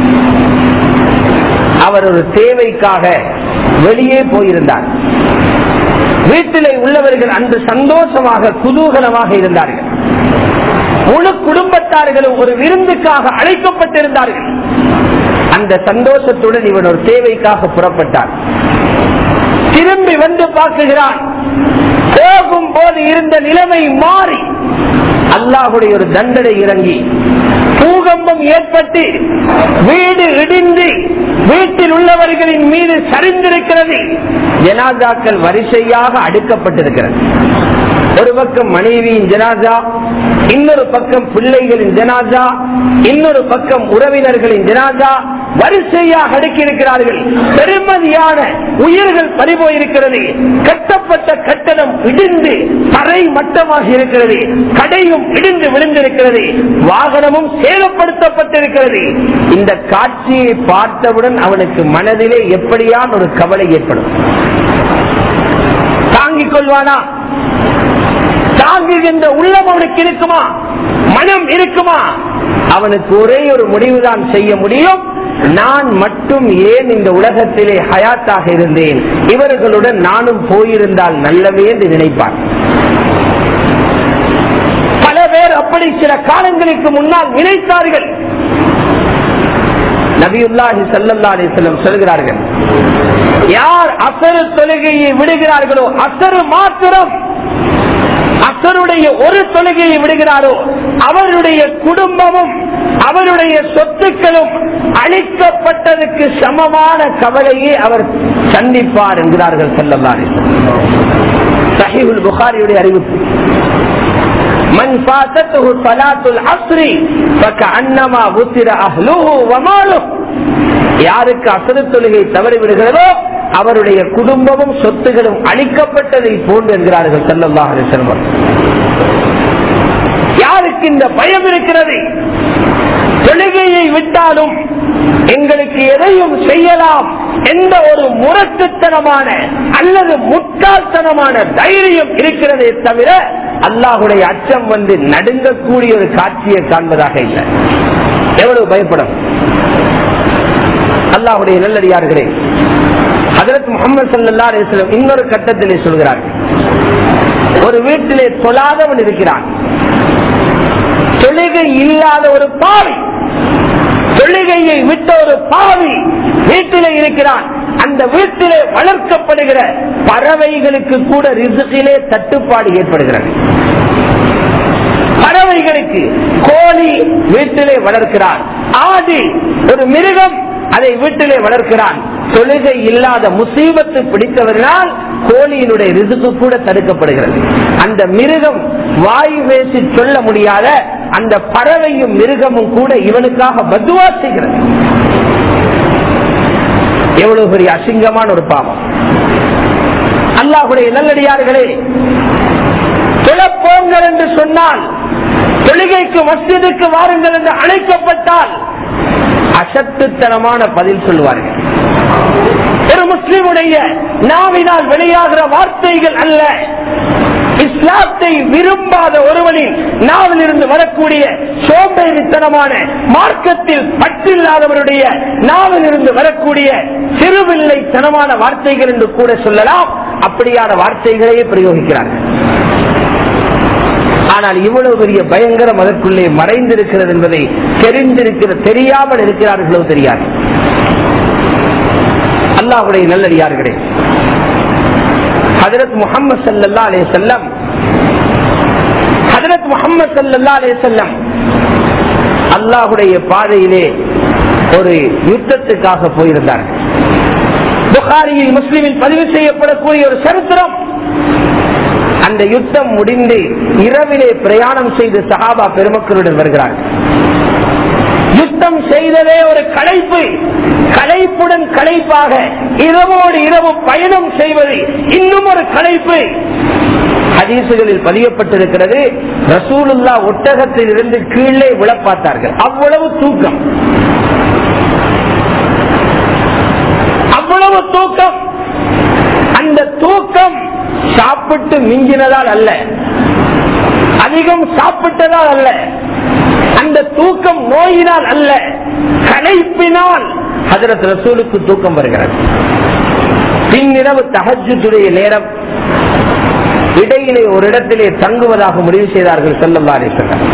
அவர் ஒரு தேவைக்காக வெளியே போயிருந்தார் வீட்டிலே உள்ளவர்கள் அந்த சந்தோஷமாக குதூகலமாக இருந்தார்கள் முழு குடும்பத்தார்களும் ஒரு விருந்துக்காக அழைக்கப்பட்டிருந்தார்கள் அந்த சந்தோஷத்துடன் இவன் ஒரு தேவைக்காக புறப்பட்டான் திரும்பி வந்து பார்க்குகிறான் போகும் போது இருந்த நிலைமை மாறி அல்லாஹுடைய ஒரு தண்டனை இறங்கி பூகம்பம் ஏற்பட்டு வீடு இடிந்து வீட்டில் உள்ளவர்களின் மீது சரிந்திருக்கிறது ஜனாதாக்கள் வரிசையாக அடுக்கப்பட்டிருக்கிறது ஒரு பக்கம் மனைவியின் ஜனாதா இன்னொரு பக்கம் பிள்ளைகளின் ஜனாதா இன்னொரு பக்கம் உறவினர்களின் ஜனாதா வரிசையாக அடுக்கியிருக்கிறார்கள் பெருமதியான உயிர்கள் பறிபோயிருக்கிறது கட்டப்பட்ட கட்டணம் இடிந்து தரை மட்டமாக இருக்கிறது கடையும் இடிந்து விழுந்திருக்கிறது வாகனமும் சேதப்படுத்தப்பட்டிருக்கிறது இந்த காட்சியை பார்த்தவுடன் அவனுக்கு மனதிலே எப்படியான ஒரு கவலை ஏற்படும் தாங்கிக் கொள்வானா தாங்குகின்ற உள்ளம் அவனுக்கு இருக்குமா மனம் இருக்குமா அவனுக்கு ஒரே ஒரு முடிவுதான் செய்ய முடியும் நான் மட்டும் ஏன் இந்த உலகத்திலே ஹயாத்தாக இருந்தேன் இவர்களுடன் நானும் போயிருந்தால் நல்லவே என்று நினைப்பார் பல பேர் அப்படி சில காலங்களுக்கு முன்னால் நினைத்தார்கள் நபியுல்லாஹி சல்லல்லா அலிஸ்லம் சொல்கிறார்கள் யார் அசரு தொழுகையை விடுகிறார்களோ அசரு மாத்திரம் அசருடைய ஒரு தொழுகையை விடுகிறாரோ அவருடைய குடும்பமும் அவருடைய சொத்துக்களும் அளிக்கப்பட்டதுக்கு சமமான கவலையை அவர் சந்திப்பார் என்கிறார்கள் செல்லல்லாரி சஹிபுல் புகாரியுடைய அறிவிப்பு من فاتته صلاة العصر فكأنما وتر أهله وماله யாருக்கு அசரு தொழுகை தவறி விடுகிறதோ அவருடைய குடும்பமும் சொத்துகளும் அளிக்கப்பட்டதை போன்று என்கிறார்கள் செல்லல்லாஹ் செல்வர் யாருக்கு இந்த பயம் இருக்கிறது தொழுகையை விட்டாலும் எங்களுக்கு எதையும் செய்யலாம் எந்த ஒரு முரட்டுத்தனமான அல்லது முட்டாள்தனமான தைரியம் இருக்கிறதே தவிர அல்லாஹுடைய அச்சம் வந்து நடுங்கக்கூடிய ஒரு காட்சியை காண்பதாக இல்லை எவ்வளவு பயப்படும் அல்லாஹுடைய நல்லடியார்களே ஹதரத் முகமது சல்லா அலிஸ்லம் இன்னொரு கட்டத்திலே சொல்கிறார் ஒரு வீட்டிலே தொழாதவன் இருக்கிறான் தொழுகை இல்லாத ஒரு பாவி தொழுகையை விட்ட ஒரு பாவி வீட்டிலே இருக்கிறான் அந்த வீட்டிலே வளர்க்கப்படுகிற பறவைகளுக்கு கூட ரிசுகிலே தட்டுப்பாடு ஏற்படுகிறது பறவைகளுக்கு கோழி வீட்டிலே வளர்க்கிறான் ஆடு ஒரு மிருகம் அதை வீட்டிலே வளர்க்கிறான் தொழுகை இல்லாத முசீபத்து பிடித்தவர்களால் கோழியினுடைய ரிசுக்கு கூட தடுக்கப்படுகிறது அந்த மிருகம் வாய் பேசி சொல்ல முடியாத அந்த பறவையும் மிருகமும் கூட இவனுக்காக பத்துவா செய்கிறது எவ்வளவு பெரிய அசிங்கமான ஒரு பாவம் அல்லாஹுடைய நல்லடியார்களே தொழப்போங்கள் என்று சொன்னால் தொழுகைக்கு மஸ்ஜிதுக்கு வாருங்கள் என்று அழைக்கப்பட்டால் அசத்துத்தனமான பதில் சொல்வார்கள் ஒரு முஸ்லிமுடைய நாவினால் வெளியாகிற வார்த்தைகள் அல்ல இஸ்லாத்தை விரும்பாத ஒருவனின் நாவில் இருந்து வரக்கூடிய சோம்பேறித்தனமான மார்க்கத்தில் பற்றில்லாதவருடைய நாவில் இருந்து வரக்கூடிய சிறுவில்லைத்தனமான வார்த்தைகள் என்று கூட சொல்லலாம் அப்படியான வார்த்தைகளையே பிரயோகிக்கிறார்கள் ஆனால் இவ்வளவு பெரிய பயங்கரம் அதற்குள்ளே மறைந்திருக்கிறது என்பதை தெரிந்திருக்கிற தெரியாமல் இருக்கிறார்களோ தெரியாது அல்லாஹுடைய நல்லடியார்களே ஹதரத் முகமது சல்லா அலே செல்லம் ஹதரத் முகமது சல்லா அலே செல்லம் அல்லாஹுடைய பாதையிலே ஒரு யுத்தத்துக்காக போயிருந்தார்கள் புகாரியில் முஸ்லிமில் பதிவு செய்யப்படக்கூடிய ஒரு சரித்திரம் அந்த யுத்தம் முடிந்து இரவிலே பிரயாணம் செய்து சஹாபா பெருமக்களுடன் வருகிறார்கள் யுத்தம் செய்ததே ஒரு களைப்பு களைப்புடன் களைப்பாக இரவோடு இரவு பயணம் செய்வது இன்னும் ஒரு களைப்பு ஹதீசுகளில் பதியப்பட்டிருக்கிறது ரசூலுல்லா ஒட்டகத்தில் இருந்து கீழே விழப்பார்த்தார்கள் அவ்வளவு தூக்கம் அவ்வளவு தூக்கம் அந்த தூக்கம் சாப்பிட்டு மிஞ்சினதால் அல்ல அதிகம் சாப்பிட்டதால் அல்ல அந்த தூக்கம் நோயினால் அல்ல களைப்பினால் ஹதரத் ரசூலுக்கு தூக்கம் வருகிறது பின்னிரவு தகஜுடைய நேரம் இடையிலே ஒரு இடத்திலே தங்குவதாக முடிவு செய்தார்கள் செல்லவாரி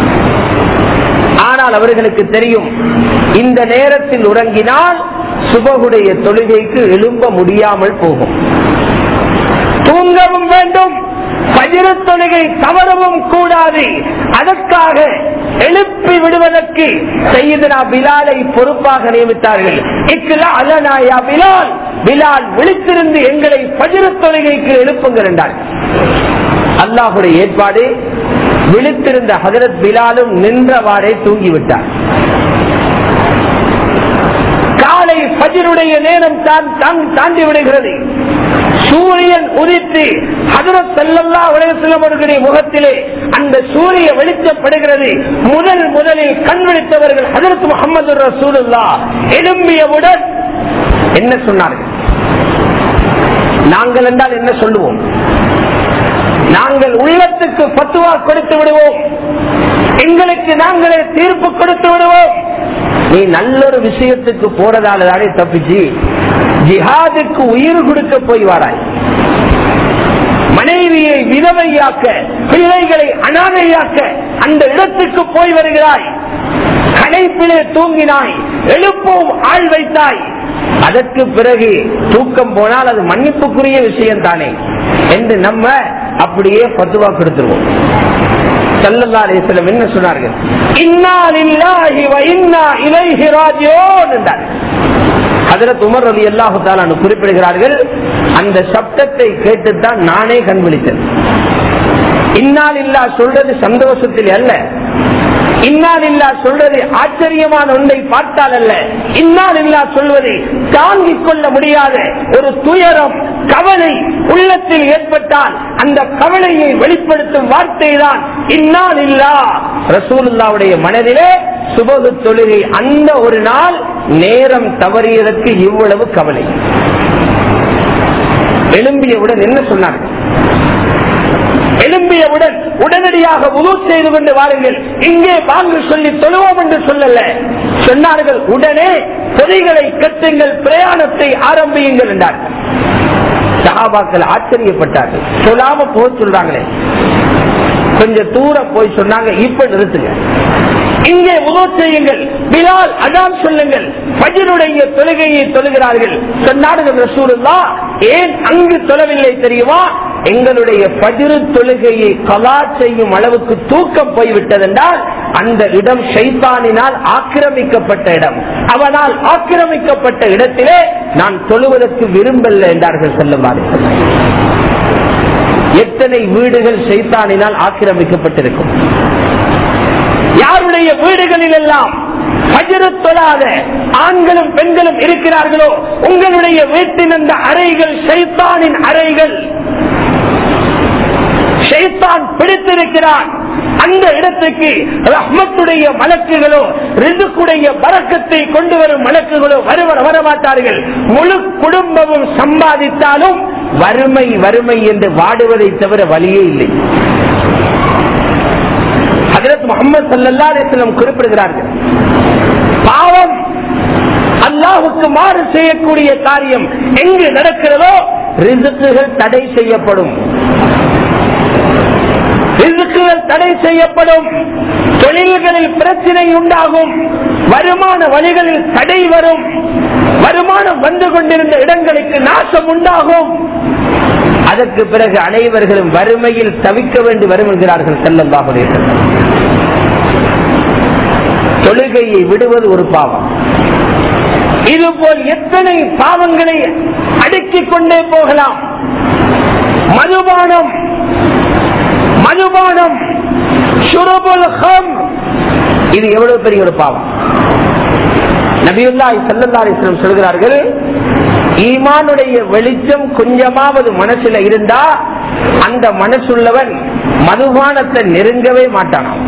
ஆனால் அவர்களுக்கு தெரியும் இந்த நேரத்தில் உறங்கினால் சுபகுடைய தொழுகைக்கு எழும்ப முடியாமல் போகும் தூங்கவும் வேண்டும் பஜிர தொழுகை தவறவும் கூடாது அதற்காக எழுப்பி விடுவதற்கு செய்தனா பிலாலை பொறுப்பாக நியமித்தார்கள் இக்குலா அலனாயா பிலால் பிலால் விழித்திருந்து எங்களை பஜிர தொழுகைக்கு எழுப்புங்கள் என்றார் அல்லாஹுடைய ஏற்பாடு விழித்திருந்த ஹதரத் பிலாலும் நின்றவாறே தூங்கிவிட்டார் காலை பஜருடைய நேரம் தாண்டி விடுகிறது சூரியன் உதித்து ஹதரத் செல்லல்லா உலகத்திலே முகத்திலே அந்த சூரிய வெளிச்சப்படுகிறது முதல் முதலில் கண் விழித்தவர்கள் ஹதரத் முகமது ரசூலுல்லா எழும்பியவுடன் என்ன சொன்னார்கள் நாங்கள் என்றால் என்ன சொல்லுவோம் நாங்கள் உள்ளத்துக்கு பத்துவா கொடுத்து விடுவோம் எங்களுக்கு நாங்களே தீர்ப்பு கொடுத்து விடுவோம் நீ நல்லொரு விஷயத்துக்கு போறதால தானே தப்பிச்சு ஜிஹாதுக்கு உயிர் கொடுக்க போய் வாராய் மனைவியை விதவையாக்க பிள்ளைகளை அனாதையாக்க அந்த இடத்துக்கு போய் வருகிறாய் கடைப்பிலே தூங்கினாய் எழுப்பவும் ஆள் வைத்தாய் அதற்கு பிறகு தூக்கம் போனால் அது மன்னிப்புக்குரிய விஷயம் தானே என்று நம்ம அப்படியே பத்துவா கொடுத்துருவோம் சல்லல்லா அலிஸ்லம் என்ன சொன்னார்கள் இன்னாலில்லாஹி வ இன்னா இலைஹி ராஜிஊன் என்றார் ஹஜரத் உமர் ரவி அல்லாஹு தாலானு குறிப்பிடுகிறார்கள் அந்த சப்தத்தை கேட்டுத்தான் நானே கண் விழித்தேன் இன்னால் இல்லா சொல்றது சந்தோஷத்தில் அல்ல இன்னால் இல்லா சொல்றது ஆச்சரியமான ஒன்றை பார்த்தால் அல்ல இன்னால் இல்லா சொல்வது தாங்கிக் கொள்ள முடியாத ஒரு துயரம் கவலை உள்ளத்தில் ஏற்பட்டால் அந்த கவலையை வெளிப்படுத்தும் வார்த்தை தான் இன்னால் இல்லா ரசூலுல்லாவுடைய மனதிலே சுபகு தொழுகை அந்த ஒரு நாள் நேரம் தவறியதற்கு இவ்வளவு கவலை எழும்பியவுடன் என்ன சொன்னார்கள் எழும்பியவுடன் உடனடியாக உதவு செய்து கொண்டு வாருங்கள் இங்கே வாங்க சொல்லி தொழுவோம் என்று சொல்லல சொன்னார்கள் உடனே பொறிகளை கட்டுங்கள் பிரயாணத்தை ஆரம்பியுங்கள் என்றார்கள் சகாபாக்கள் ஆச்சரியப்பட்டார்கள் சொல்லாம போக சொல்றாங்களே கொஞ்சம் தூரம் போய் சொன்னாங்க இப்ப நிறுத்துங்க இங்கே உதவு செய்யுங்கள் பிலால் அதான் சொல்லுங்கள் பஜனுடைய தொழுகையை தொழுகிறார்கள் சொன்னார்கள் ரசூலுல்லா ஏன் அங்கு தொழவில்லை தெரியுமா எங்களுடைய பஜிரு தொழுகையை கலா செய்யும் அளவுக்கு தூக்கம் போய்விட்டதென்றால் அந்த இடம் ஷைத்தானினால் ஆக்கிரமிக்கப்பட்ட இடம் அவனால் ஆக்கிரமிக்கப்பட்ட இடத்திலே நான் தொழுவதற்கு விரும்பல என்றார்கள் செல்லுமாறு எத்தனை வீடுகள் சைத்தானினால் ஆக்கிரமிக்கப்பட்டிருக்கும் யாருடைய வீடுகளில் எல்லாம் தொழாத ஆண்களும் பெண்களும் இருக்கிறார்களோ உங்களுடைய வீட்டின் அந்த அறைகள் சைத்தானின் அறைகள் ஷைத்தான் பிடித்திருக்கிறான் அந்த இடத்துக்கு ரஹ்மத்துடைய மலக்குகளோ ரிதுக்குடைய பறக்கத்தை கொண்டு வரும் மலக்குகளோ வருவர் வரமாட்டார்கள் முழு குடும்பமும் சம்பாதித்தாலும் வறுமை வறுமை என்று வாடுவதை தவிர வழியே இல்லை ஹதரத் முகமது சல்லா அலிஸ்லம் குறிப்பிடுகிறார்கள் பாவம் அல்லாஹுக்கு மாறு செய்யக்கூடிய காரியம் எங்கு நடக்கிறதோ ரிசுக்குகள் தடை செய்யப்படும் ரிசுக்குகள் தடை செய்யப்படும் தொழில்களில் பிரச்சனை உண்டாகும் வருமான வழிகளில் தடை வரும் வருமானம் வந்து கொண்டிருந்த இடங்களுக்கு நாசம் உண்டாகும் அதற்கு பிறகு அனைவர்களும் வறுமையில் தவிக்க வேண்டி வரும் என்கிறார்கள் செல்லம்பாகுடைய தொழுகையை விடுவது ஒரு பாவம் இதுபோல் எத்தனை பாவங்களை அடுக்கிக் கொண்டே போகலாம் மதுபானம் மதுபானம் சுரபுல் ஹம் இது எவ்வளவு பெரிய ஒரு பாவம் நபியுல்லாய் சல்லல்லாஸ்லம் சொல்கிறார்கள் ஈமானுடைய வெளிச்சம் கொஞ்சமாவது மனசுல இருந்தா அந்த மனசுள்ளவன் மதுபானத்தை நெருங்கவே மாட்டானாம்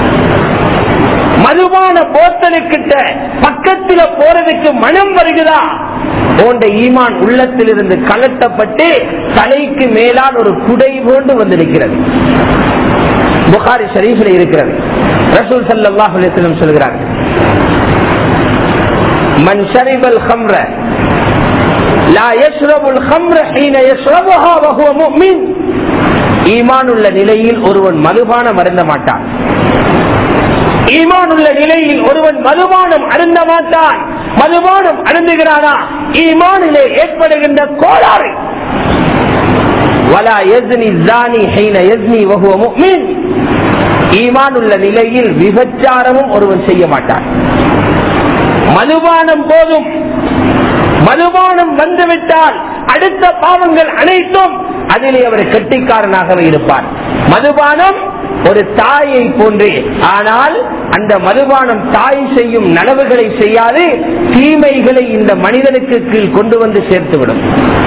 மதுபான போத்தலுக்கிட்ட பக்கத்துல போறதுக்கு மனம் வருகிறதா போன்ற ஈமான் உள்ளத்திலிருந்து கலட்டப்பட்டு தலைக்கு மேலால் ஒரு குடை போன்று வந்திருக்கிறது புகாரி ஷரீஃபில் இருக்கிறது ரசூல் சல்லாஹ் அலிஸ்லம் சொல்கிறார் மன் ஷரிபல் ஹம்ர லா யஷ்ரபுல் ஹம்ர ஹீன யஷ்ரபுஹா வஹுவ முஃமின் ஈமான் உள்ள நிலையில் ஒருவன் மதுபானம் அருந்த மாட்டான் ஈமான் உள்ள நிலையில் ஒருவன் மதுபானம் அருந்த மாட்டான் மதுபானம் அருந்துகிறானா ஈமானிலே ஏற்படுகின்ற கோளாறு வலா யஸ்னி ஜானி ஹீன யஸ்னி வஹுவ முஃமின் ஈமான் உள்ள நிலையில் விபச்சாரமும் ஒருவன் செய்ய மாட்டான் மதுபானம் போதும் மதுபானம் வந்துவிட்டால் அடுத்த பாவங்கள் அனைத்தும் அதிலே அவர் கெட்டிக்காரனாகவே இருப்பார் மதுபானம் ஒரு தாயை போன்று ஆனால் அந்த மதுபானம் தாய் செய்யும் நலவுகளை செய்யாது தீமைகளை இந்த மனிதனுக்கு கீழ் கொண்டு வந்து சேர்த்துவிடும்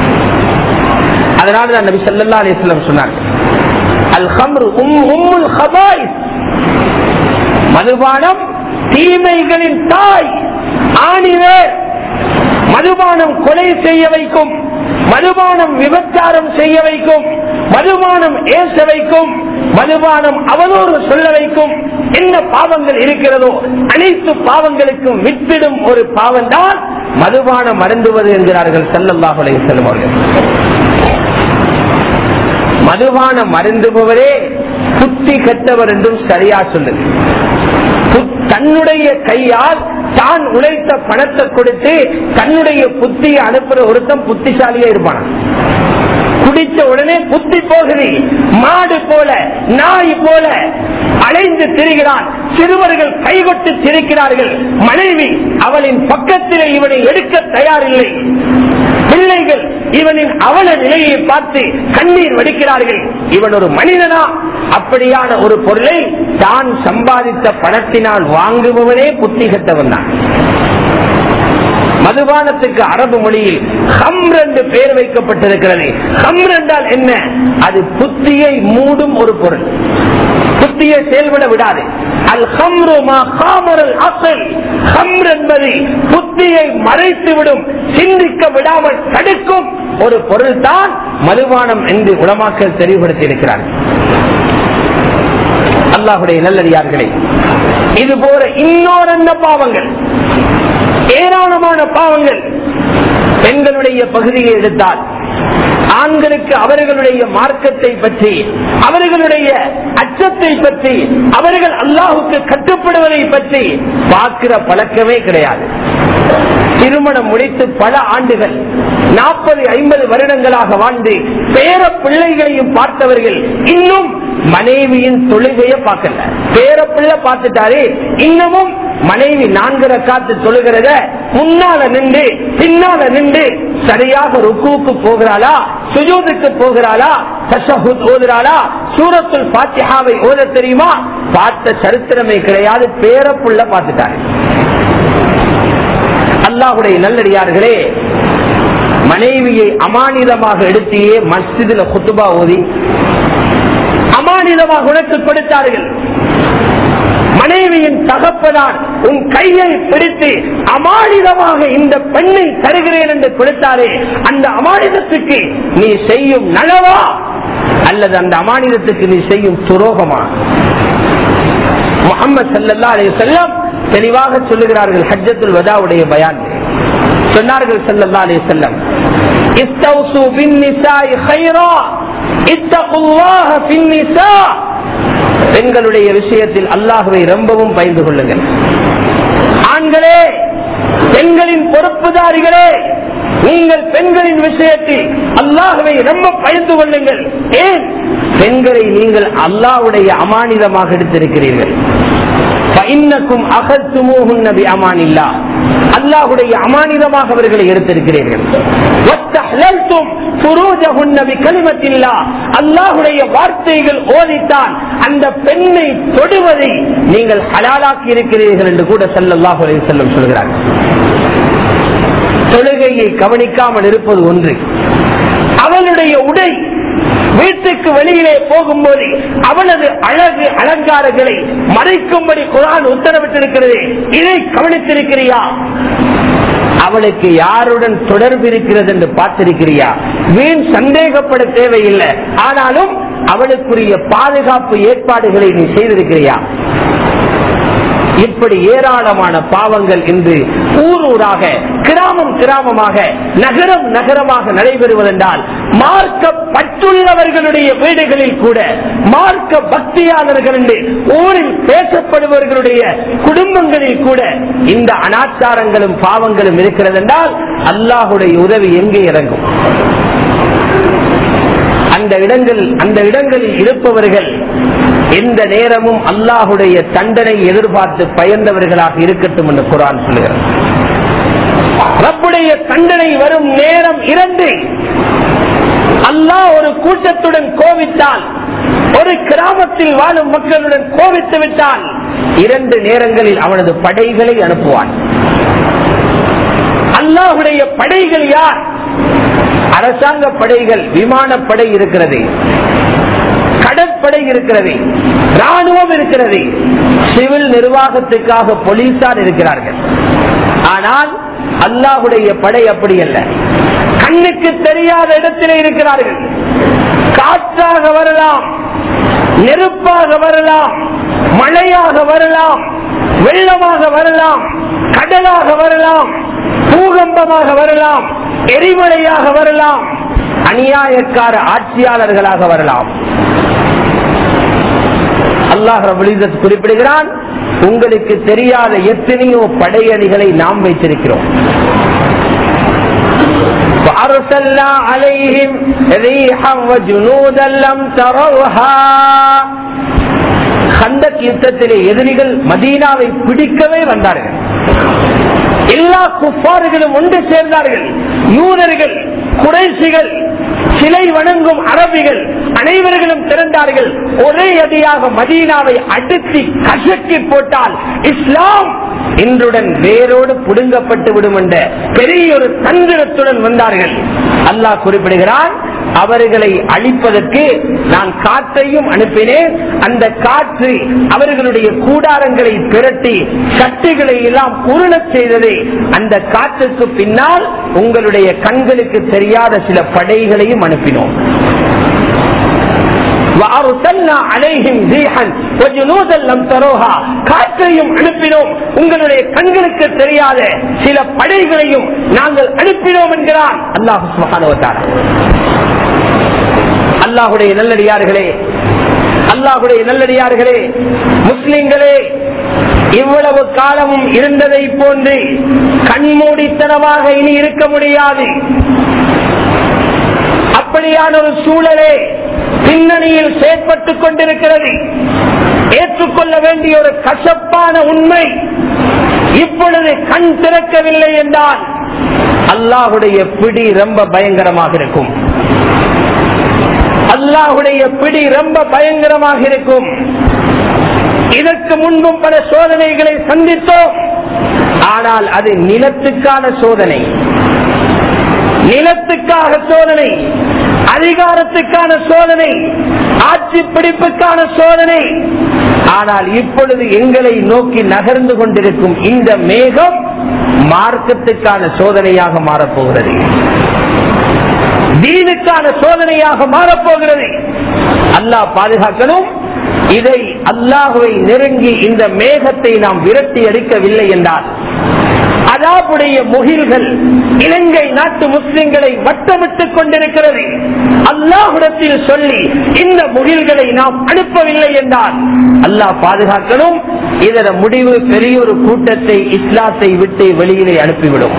அதனால தான் நபி சல்லா அலிஸ்லாம் சொன்னார் அல் ஹம்ரு உம் உம்முல் ஹபாயிஸ் மதுபானம் தீமைகளின் தாய் ஆணிவேர் மதுபானம் கொலை செய்ய வைக்கும் மதுபானம் விபச்சாரம் செய்ய வைக்கும் மதுபானம் ஏச வைக்கும் மதுபானம் அவதூறு சொல்ல வைக்கும் என்ன பாவங்கள் இருக்கிறதோ அனைத்து பாவங்களுக்கும் வித்திடும் ஒரு பாவம் தான் மதுபானம் அருந்துவது என்கிறார்கள் சல்லல்லாஹு அலைஹி வஸல்லம் அவர்கள் மதுபானம் அருந்துபவரே புத்தி கெட்டவர் என்றும் சரியா சொல்லுது தன்னுடைய கையால் தான் உழைத்த பணத்தை கொடுத்து தன்னுடைய புத்தியை அனுப்புற ஒருத்தன் புத்திசாலியா இருப்பான குடிச்ச உடனே புத்தி போகுது மாடு போல நாய் போல அலைந்து திரிகிறான் சிறுவர்கள் கைகொட்டு சிரிக்கிறார்கள் மனைவி அவளின் பக்கத்திலே இவனை எடுக்க தயாரில்லை பிள்ளைகள் இவனின் அவல நிலையை பார்த்து கண்ணீர் வடிக்கிறார்கள் இவன் ஒரு மனிதனா அப்படியான ஒரு பொருளை தான் சம்பாதித்த பணத்தினால் வாங்குபவனே புத்தி கட்டவன் தான் மதுபானத்துக்கு அரபு மொழியில் ஹம்ர் என்று பெயர் வைக்கப்பட்டிருக்கிறது ஹம்ர் என்றால் என்ன அது புத்தியை மூடும் ஒரு பொருள் புத்தியை செயல்பட விடாது அல் ஹம்ரு மாமரல் அசல் ஹம்ர் என்பது புத்தியை மறைத்து விடும் சிந்திக்க விடாமல் தடுக்கும் ஒரு பொருள் தான் மதுபானம் என்று உளமாக்கல் தெளிவுபடுத்தி இருக்கிறார் அல்லாஹுடைய நல்லடியார்களே இது போல இன்னொரு என்ன பாவங்கள் ஏராளமான பாவங்கள் பெண்களுடைய பகுதியை எடுத்தால் ஆண்களுக்கு அவர்களுடைய மார்க்கத்தை பற்றி அவர்களுடைய அச்சத்தை பற்றி அவர்கள் அல்லாஹுக்கு கட்டுப்படுவதை பற்றி பார்க்கிற பழக்கமே கிடையாது திருமணம் முடித்து பல ஆண்டுகள் நாற்பது ஐம்பது வருடங்களாக வாழ்ந்து பேர பிள்ளைகளையும் பார்த்தவர்கள் இன்னும் மனைவியின் தொழுகைய பார்க்கல பேர பிள்ளை பார்த்துட்டாரு இன்னமும் மனைவி நான்கு காத்து தொழுகிறத முன்னால நின்று பின்னால நின்று சரியாக ருக்குவுக்கு போகிறாளா சுஜூதுக்கு போகிறாளா தஷஹுத் ஓதுறாளா சூரத்துல் பாத்தியாவை ஓத தெரியுமா பார்த்த சரித்திரமே கிடையாது பேரப்புள்ள பார்த்துட்டாரு அல்லாஹுடைய நல்லடியார்களே மனைவியை அமானிதமாக எடுத்தியே மஸ்ஜிதில் குத்துபா ஓதி அமானிதமாக உனக்கு கொடுத்தார்கள் மனைவியின் தகப்பதான் உன் கையை பிடித்து அமானிதமாக இந்த பெண்ணை தருகிறேன் என்று கொடுத்தாரே அந்த அமானிதத்துக்கு நீ செய்யும் நலவா அல்லது அந்த அமானிதத்துக்கு நீ செய்யும் துரோகமா முகமது சல்லா அலைய செல்லம் தெளிவாக சொல்லுகிறார்கள் ஹஜ்ஜத்துல் வதாவுடைய பயான் சொன்னார்கள் சல்லா அலைய செல்லம் استوصوا بالنساء خيرا اتقوا الله في النساء பெண்களுடைய விஷயத்தில் அல்லாஹுவை ரொம்பவும் பயந்து கொள்ளுங்கள் ஆண்களே பெண்களின் பொறுப்புதாரிகளே நீங்கள் பெண்களின் விஷயத்தில் அல்லாஹுவை ரொம்ப பயந்து கொள்ளுங்கள் ஏன் பெண்களை நீங்கள் அல்லாஹுடைய அமானிதமாக எடுத்திருக்கிறீர்கள் இன்னக்கும் அகத்துமூஹுன் நபி அமானில்லா அல்லாஹுடைய அமானிதமாக அவர்களை எடுத்திருக்கிறீர்கள் அல்லாஹுடைய வார்த்தைகள் ஓதித்தான் அந்த பெண்ணை தொடுவதை நீங்கள் ஹலாலாக்கி இருக்கிறீர்கள் என்று கூட சல்லாஹு அலைஹி செல்லம் சொல்கிறார்கள் தொழுகையை கவனிக்காமல் இருப்பது ஒன்று அவளுடைய உடை வீட்டுக்கு வெளியிலே போகும்போது அவனது அழகு அலங்காரங்களை மறைக்கும்படி குரான் உத்தரவிட்டிருக்கிறது இதை கவனித்திருக்கிறியா அவளுக்கு யாருடன் தொடர்பு இருக்கிறது என்று பார்த்திருக்கிறியா வீண் சந்தேகப்பட தேவையில்லை ஆனாலும் அவளுக்குரிய பாதுகாப்பு ஏற்பாடுகளை நீ செய்திருக்கிறியா இப்படி ஏராளமான பாவங்கள் இன்று ஊர் ஊராக கிராமம் கிராமமாக நகரம் நகரமாக நடைபெறுவதென்றால் மார்க்க பற்றுள்ளவர்களுடைய வீடுகளில் கூட மார்க்க பக்தியாளர்கள் என்று ஊரில் பேசப்படுபவர்களுடைய குடும்பங்களில் கூட இந்த அனாச்சாரங்களும் பாவங்களும் இருக்கிறது என்றால் அல்லாஹுடைய உதவி எங்கே இறங்கும் அந்த இடங்கள் அந்த இடங்களில் இருப்பவர்கள் எந்த நேரமும் அல்லாஹுடைய தண்டனை எதிர்பார்த்து பயந்தவர்களாக இருக்கட்டும் என்று குரான் சொல்லுகிறார் ரப்புடைய தண்டனை வரும் நேரம் இரண்டு அல்லாஹ் ஒரு கூட்டத்துடன் கோவித்தால் ஒரு கிராமத்தில் வாழும் மக்களுடன் கோவித்து விட்டால் இரண்டு நேரங்களில் அவனது படைகளை அனுப்புவான் அல்லாஹுடைய படைகள் யார் அரசாங்க படைகள் விமானப்படை இருக்கிறது கடற்படை இருக்கிறது ராணுவம் இருக்கிறது சிவில் நிர்வாகத்துக்காக போலீசார் இருக்கிறார்கள் ஆனால் அல்லாஹுடைய படை அப்படி அல்ல கண்ணுக்கு தெரியாத இடத்திலே இருக்கிறார்கள் காற்றாக வரலாம் நெருப்பாக வரலாம் மழையாக வரலாம் வெள்ளமாக வரலாம் கடலாக வரலாம் பூகம்பமாக வரலாம் எரிமலையாக வரலாம் அநியாயக்கார ஆட்சியாளர்களாக வரலாம் அல்லாஹ் ரபுலிசத் குறிப்பிடுகிறான் உங்களுக்கு தெரியாத எத்தனையோ படையணிகளை நாம் வைத்திருக்கிறோம் فأرسلنا عليهم ريحا وجنودا لم تروها கந்தக் யுத்தத்திலே எதிரிகள் மதீனாவை பிடிக்கவே வந்தார்கள் எல்லா குப்பாறுகளும் ஒன்று சேர்ந்தார்கள் யூதர்கள் குறைசிகள் சிலை வணங்கும் அரபிகள் அனைவர்களும் திறந்தார்கள் ஒரே அடியாக மதீனாவை அடுத்தி கசக்கி போட்டால் இஸ்லாம் இன்றுடன் வேரோடு புடுங்கப்பட்டு விடும் என்ற பெரிய ஒரு தந்திரத்துடன் வந்தார்கள் அல்லாஹ் குறிப்பிடுகிறான் அவர்களை அழிப்பதற்கு நான் காற்றையும் அனுப்பினேன் அந்த காற்று அவர்களுடைய கூடாரங்களை திரட்டி சட்டுகளை எல்லாம் உருளச் செய்தது அந்த காற்றுக்கு பின்னால் உங்களுடைய கண்களுக்கு தெரியாத சில படைகளையும் அனுப்பினோம் காற்றையும் அனுப்பினோம் உங்களுடைய கண்களுக்கு தெரியாத சில படைகளையும் நாங்கள் அனுப்பினோம் என்கிறான் அல்லாஹு அல்லாஹுடைய நல்லடியார்களே அல்லாஹுடைய நல்லடியார்களே முஸ்லிம்களே இவ்வளவு காலமும் இருந்ததை போன்று கண்மூடித்தனமாக இனி இருக்க முடியாது அப்படியான ஒரு சூழலே பின்னணியில் செயற்பட்டுக் கொண்டிருக்கிறது ஏற்றுக்கொள்ள வேண்டிய ஒரு கசப்பான உண்மை இப்பொழுது கண் திறக்கவில்லை என்றால் அல்லாஹுடைய பிடி ரொம்ப பயங்கரமாக இருக்கும் அல்லாஹுடைய பிடி ரொம்ப பயங்கரமாக இருக்கும் இதற்கு முன்பும் பல சோதனைகளை சந்தித்தோம் ஆனால் அது நிலத்துக்கான சோதனை நிலத்துக்காக சோதனை அதிகாரத்துக்கான சோதனை ஆட்சி பிடிப்புக்கான சோதனை ஆனால் இப்பொழுது எங்களை நோக்கி நகர்ந்து கொண்டிருக்கும் இந்த மேகம் மார்க்கத்துக்கான சோதனையாக மாறப்போகிறது தீனுக்கான சோதனையாக மாறப்போகிறது அல்லாஹ் பாதுகாக்கணும் இதை அல்லாஹுவை நெருங்கி இந்த மேகத்தை நாம் விரட்டி அடிக்கவில்லை என்றால் அதாவுடைய முகில்கள் இலங்கை நாட்டு முஸ்லிம்களை வட்டமிட்டுக் கொண்டிருக்கிறது அல்லாஹுடத்தில் சொல்லி இந்த முகில்களை நாம் அனுப்பவில்லை என்றால் அல்லாஹ் பாதுகாக்கணும் இதர முடிவு பெரிய ஒரு கூட்டத்தை இஸ்லாத்தை விட்டு வெளியிலே அனுப்பிவிடும்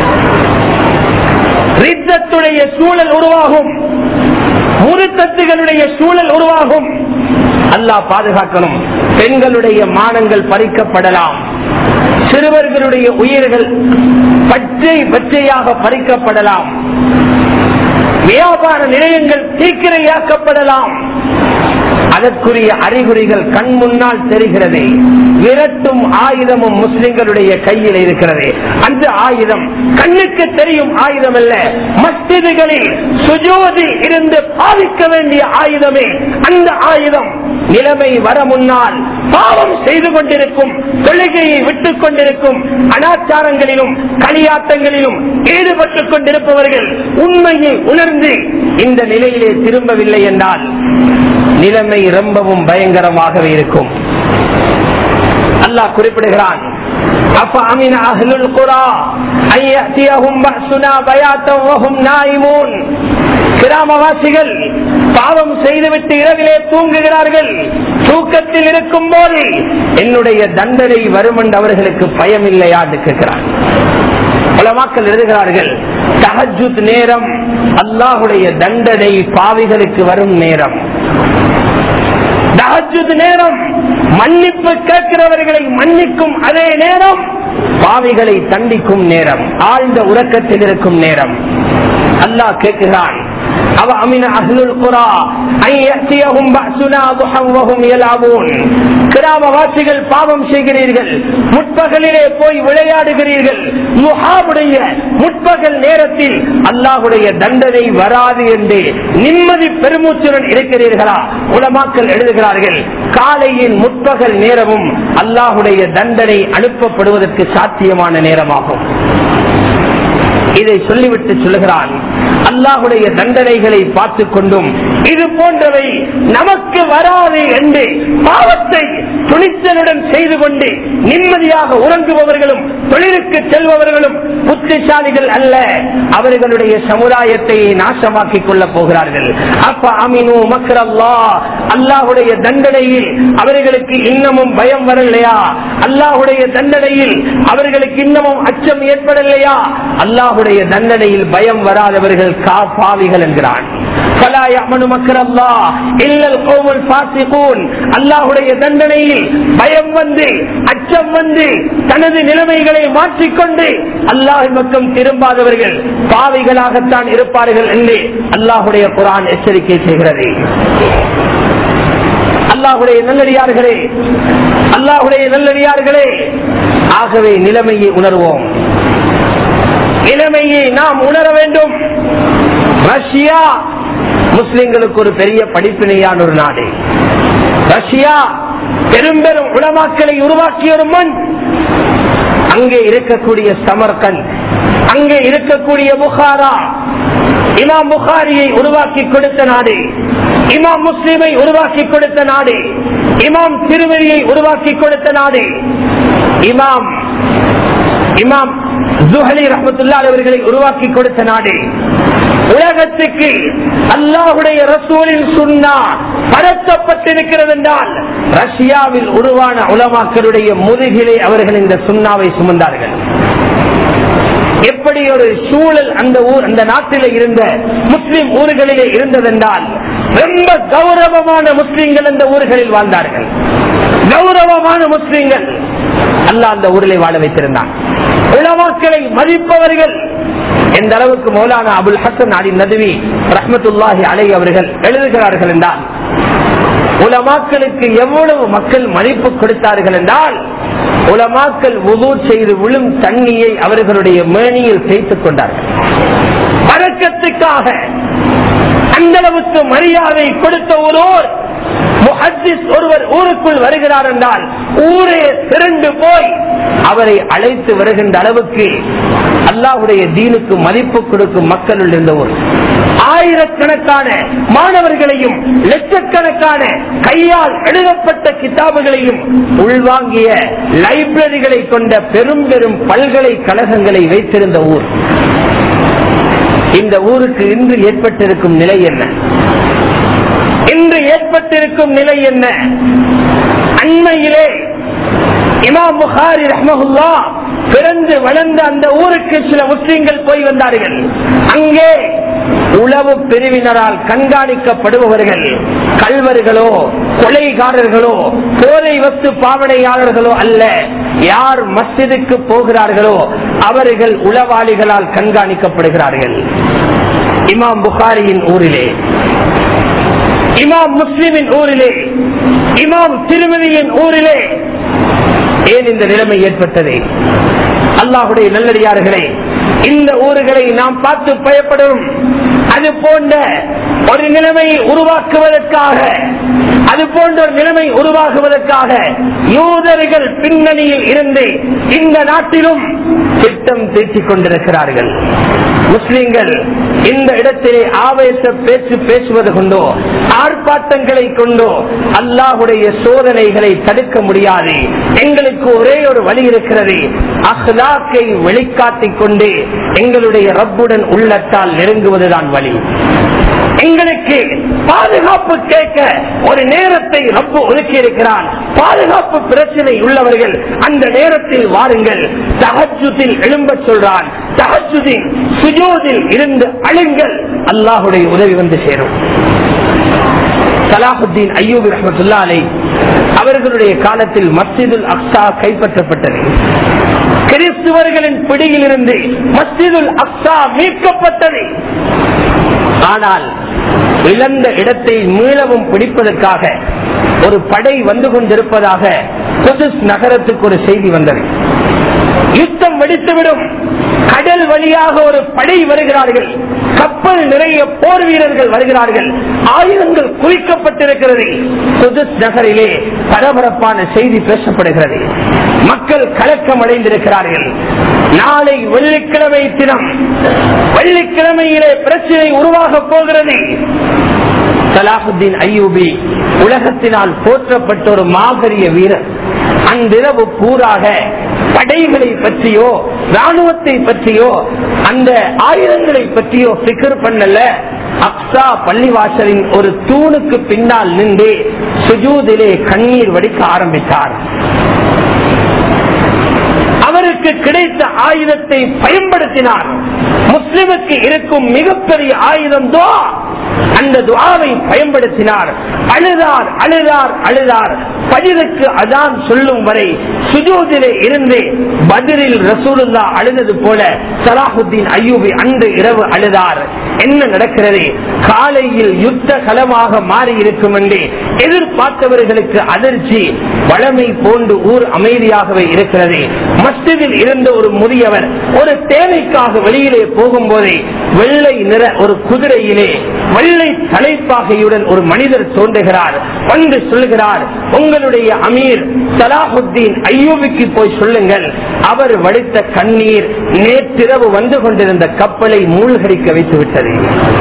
ரித்தத்துடைய சூழல் உருவாகும் முருத்தத்துகளுடைய சூழல் உருவாகும் அல்லாஹ் பாதுகாக்கணும் பெண்களுடைய மானங்கள் பறிக்கப்படலாம் சிறுவர்களுடைய உயிர்கள் பச்சை பச்சையாக பறிக்கப்படலாம் வியாபார நிலையங்கள் தீக்கிரையாக்கப்படலாம் அதற்குரிய அறிகுறிகள் கண் முன்னால் தெரிகிறது விரட்டும் ஆயுதமும் முஸ்லிம்களுடைய கையில் இருக்கிறது அந்த ஆயுதம் கண்ணுக்கு தெரியும் ஆயுதம் அல்ல மஸ்திதுகளில் சுஜோதி இருந்து பாதிக்க வேண்டிய ஆயுதமே அந்த ஆயுதம் நிலைமை வர முன்னால் பாவம் செய்து கொண்டிருக்கும் தொழுகையை விட்டுக் கொண்டிருக்கும் அனாச்சாரங்களிலும் களியாட்டங்களிலும் ஈடுபட்டுக் கொண்டிருப்பவர்கள் உண்மையை உணர்ந்து இந்த நிலையிலே திரும்பவில்லை என்றால் நிலைமை ரொம்பவும் பயங்கரமாகவே இருக்கும் அல்லாஹ் குறிப்பிடுகிறான் أفأمن أهل القرى أن يأتيهم بأسنا بياتا وهم نائمون கிராமவாசிகள் பாவம் செய்துவிட்டு இரவிலே தூங்குகிறார்கள் தூக்கத்தில் இருக்கும் போது என்னுடைய தண்டனை வரும் என்று அவர்களுக்கு பயம் இல்லையா என்று கேட்கிறார் பலமாக்கள் எழுதுகிறார்கள் தஹஜுத் நேரம் அல்லாஹுடைய தண்டனை பாவிகளுக்கு வரும் நேரம் தஹஜுத் நேரம் மன்னிப்பு கேட்கிறவர்களை மன்னிக்கும் அதே நேரம் பாவிகளை தண்டிக்கும் நேரம் ஆழ்ந்த உறக்கத்தில் இருக்கும் நேரம் அல்லாஹ் கேட்கிறான் அவ அமின அஹ்லுல் குரா ஐ யஅதியஹும் பஅசுனா துஹன் வஹும் யலஅபூன் கிராமவாசிகள் பாவம் செய்கிறீர்கள் முற்பகலிலே போய் விளையாடுகிறீர்கள் முஹாவுடைய முற்பகல் நேரத்தில் அல்லாஹுடைய தண்டனை வராது என்று நிம்மதி பெருமூச்சுடன் இருக்கிறீர்களா உலமாக்கள் எழுதுகிறார்கள் காலையின் முற்பகல் நேரமும் அல்லாஹுடைய தண்டனை அனுப்பப்படுவதற்கு சாத்தியமான நேரமாகும் இதை சொல்லிவிட்டு சொல்லுகிறான் அல்லாஹுடைய தண்டனைகளை பார்த்து கொண்டும் இது போன்றவை நமக்கு வராது என்று பாவத்தை துணிச்சலுடன் செய்து கொண்டு நிம்மதியாக உறங்குபவர்களும் தொழிலுக்கு செல்பவர்களும் புத்திசாலிகள் அல்ல அவர்களுடைய சமுதாயத்தை நாசமாக்கிக் கொள்ளப் போகிறார்கள் அப்ப அமினு மக்கரல்லா அல்லாஹுடைய தண்டனையில் அவர்களுக்கு இன்னமும் பயம் வரலையா அல்லாஹுடைய தண்டனையில் அவர்களுக்கு இன்னமும் அச்சம் ஏற்படலையா அல்லாஹுடைய தண்டனையில் பயம் வராதவர்கள் காப்பாவிகள் என்கிறான் அல்லாஹுடைய தண்டனையில் பயம் வந்து அச்சம் வந்து தனது நிலைமைகளை மாற்றிக்கொண்டு அல்லாஹ் பக்கம் திரும்பாதவர்கள் பாவிகளாகத்தான் இருப்பார்கள் என்று அல்லாஹுடைய குரான் எச்சரிக்கை செய்கிறது அல்லாஹுடைய நல்லடியார்களே அல்லாஹுடைய நல்லடியார்களே ஆகவே நிலைமையை உணர்வோம் நிலைமையை நாம் உணர வேண்டும் ரஷ்யா முஸ்லிம்களுக்கு ஒரு பெரிய படிப்பினையான ஒரு நாடு ரஷ்யா பெரும் பெரும் உளமாக்களை உருவாக்கிய ஒரு மண் அங்கே இருக்கக்கூடிய சமர்கந்த் அங்கே இருக்கக்கூடிய புகாரா இமாம் புகாரியை உருவாக்கி கொடுத்த நாடு இமாம் முஸ்லிமை உருவாக்கி கொடுத்த நாடு இமாம் திருவெளியை உருவாக்கி கொடுத்த நாடு இமாம் இமாம் ஜுஹலி ரஹமத்துல்லா அவர்களை உருவாக்கி கொடுத்த நாடு உலகத்துக்கு அல்லாஹுடைய ரசூலின் சுண்ணா பரத்தப்பட்டிருக்கிறது என்றால் ரஷ்யாவில் உருவான உலமாக்களுடைய முதுகிலே அவர்கள் இந்த சுண்ணாவை சுமந்தார்கள் எப்படி ஒரு சூழல் அந்த ஊர் அந்த நாட்டில் இருந்த முஸ்லிம் ஊர்களிலே இருந்ததென்றால் ரொம்ப கௌரவமான முஸ்லிம்கள் அந்த ஊர்களில் வாழ்ந்தார்கள் கௌரவமான முஸ்லிம்கள் அல்ல அந்த ஊரிலே வாழ வைத்திருந்தான் உலமாக்களை மதிப்பவர்கள் எந்த அளவுக்கு மௌலானா அபுல் ஹசன் அலி நதுவி ரஹமத்துல்லாஹி அலை அவர்கள் எழுதுகிறார்கள் என்றால் உலமாக்களுக்கு எவ்வளவு மக்கள் மதிப்பு கொடுத்தார்கள் என்றால் உலமாக்கள் உது செய்து விழும் தண்ணியை அவர்களுடைய மேனியில் சேர்த்துக் கொண்டார்கள் வழக்கத்துக்காக அந்த அளவுக்கு மரியாதை கொடுத்த ஒருவர் முஹத்திஸ் ஒருவர் ஊருக்குள் வருகிறார் என்றால் ஊரே திரண்டு போய் அவரை அழைத்து வருகின்ற அளவுக்கு அல்லாஹுடைய தீனுக்கு மதிப்பு கொடுக்கும் மக்களுள் இருந்த ஊர் ஆயிரக்கணக்கான மாணவர்களையும் லட்சக்கணக்கான கையால் எழுதப்பட்ட கிதாபுகளையும் உள்வாங்கிய லைப்ரரிகளை கொண்ட பெரும் பெரும் பல்கலைக்கழகங்களை வைத்திருந்த ஊர் இந்த ஊருக்கு இன்று ஏற்பட்டிருக்கும் நிலை என்ன இன்று ஏற்பட்டிருக்கும் நிலை என்ன அண்மையிலே இமாம் புகாரி ரஹ்மஹுல்லா பிறந்து வளர்ந்த அந்த ஊருக்கு சில முஸ்லிம்கள் போய் வந்தார்கள் அங்கே உளவு பிரிவினரால் கண்காணிக்கப்படுபவர்கள் கல்வர்களோ கொலைகாரர்களோ போதை வத்து பாவனையாளர்களோ அல்ல யார் மஸ்ஜிதுக்கு போகிறார்களோ அவர்கள் உளவாளிகளால் கண்காணிக்கப்படுகிறார்கள் இமாம் புகாரியின் ஊரிலே இமாம் முஸ்லிமின் ஊரிலே இமாம் திருமதியின் ஊரிலே ஏன் இந்த நிலைமை ஏற்பட்டது அல்லாஹுடைய நல்லடியார்களே இந்த ஊர்களை நாம் பார்த்து பயப்படும் அது போன்ற ஒரு நிலைமை உருவாக்குவதற்காக அது போன்ற ஒரு நிலைமை உருவாக்குவதற்காக யூதர்கள் பின்னணியில் இருந்து இந்த நாட்டிலும் திட்டம் தீட்டிக் கொண்டிருக்கிறார்கள் முஸ்லிம்கள் இந்த இடத்திலே ஆவேச பேச்சு பேசுவது கொண்டோ ஆர்ப்பாட்டங்களை கொண்டோ அல்லாஹுடைய சோதனைகளை தடுக்க முடியாது எங்களுக்கு ஒரே ஒரு வழி இருக்கிறது அஹ்லாக்கை வெளிக்காட்டிக் கொண்டு எங்களுடைய ரப்புடன் உள்ளத்தால் நெருங்குவதுதான் வழி எங்களுக்கு பாதுகாப்பு கேட்க ஒரு நேரத்தை ரப்பு ஒதுக்கி இருக்கிறான் பாதுகாப்பு பிரச்சனை உள்ளவர்கள் அந்த நேரத்தில் வாருங்கள் தகஜுதில் எழும்ப சொல்றான் தகஜுதின் சுஜோதில் இருந்து அழுங்கள் அல்லாஹுடைய உதவி வந்து சேரும் சலாஹுத்தீன் ஐயூபி ரஹமத்துல்லா அலை அவர்களுடைய காலத்தில் மஸ்ஜிதுல் அக்ஸா கைப்பற்றப்பட்டது கிறிஸ்துவர்களின் பிடியில் இருந்து மஸ்ஜிதுல் அக்ஸா மீட்கப்பட்டது ஆனால் இழந்த இடத்தை மீளவும் பிடிப்பதற்காக ஒரு படை வந்து கொண்டிருப்பதாக குதுஸ் நகரத்துக்கு ஒரு செய்தி வந்தது யுத்தம் வெடித்துவிடும் கடல் வழியாக ஒரு படை வருகிறார்கள் கப்பல் நிறைய போர் வீரர்கள் வருகிறார்கள் ஆயுதங்கள் குவிக்கப்பட்டிருக்கிறது குதுஸ் நகரிலே பரபரப்பான செய்தி பேசப்படுகிறது மக்கள் கலக்கம் அடைந்திருக்கிறார்கள் நாளை வெள்ளிக்கிழமை தினம் வெள்ளிக்கிழமையிலே பிரச்சனை உருவாக போகிறது சலாஹுத்தீன் ஐயூபி உலகத்தினால் போற்றப்பட்ட ஒரு மாபெரிய வீரர் அன்றிரவு பூராக படைகளை பற்றியோ ராணுவத்தை பற்றியோ அந்த ஆயுதங்களை பற்றியோ பிக்கர் பண்ணல அப்சா பள்ளிவாசலின் ஒரு தூணுக்கு பின்னால் நின்று சுஜூதிலே கண்ணீர் வடிக்க ஆரம்பித்தார் அவருக்கு கிடைத்த ஆயுதத்தை பயன்படுத்தினார் முஸ்லிமுக்கு இருக்கும் மிகப்பெரிய ஆயுதம் துவா அந்த துவாவை பயன்படுத்தினார் அழுதார் அழுதார் அழுதார் பதிலுக்கு அதான் சொல்லும் வரை சுஜூதிலே இருந்து பதிலில் ரசூலுல்லா அழுதது போல சலாஹுத்தீன் ஐயூபி அன்று இரவு அழுதார் என்ன நடக்கிறது காலையில் யுத்த களமாக மாறி இருக்கும் என்று எதிர்பார்த்தவர்களுக்கு அதிர்ச்சி வளமை போன்று ஊர் அமைதியாகவே இருக்கிறது மஸ்ஜிதில் இருந்த ஒரு முதியவர் ஒரு தேவைக்காக வெளியிலே போகும்போதே வெள்ளை நிற ஒரு குதிரையிலே வெள்ளை தலைப்பாகையுடன் ஒரு மனிதர் தோன்றுகிறார் வந்து சொல்லுகிறார் உங்களுடைய அமீர் சலாஹுத்தீன் ஐயூபிக்கு போய் சொல்லுங்கள் அவர் வடித்த கண்ணீர் நேற்றிரவு வந்து கொண்டிருந்த கப்பலை மூழ்கடிக்க வைத்து விட்டது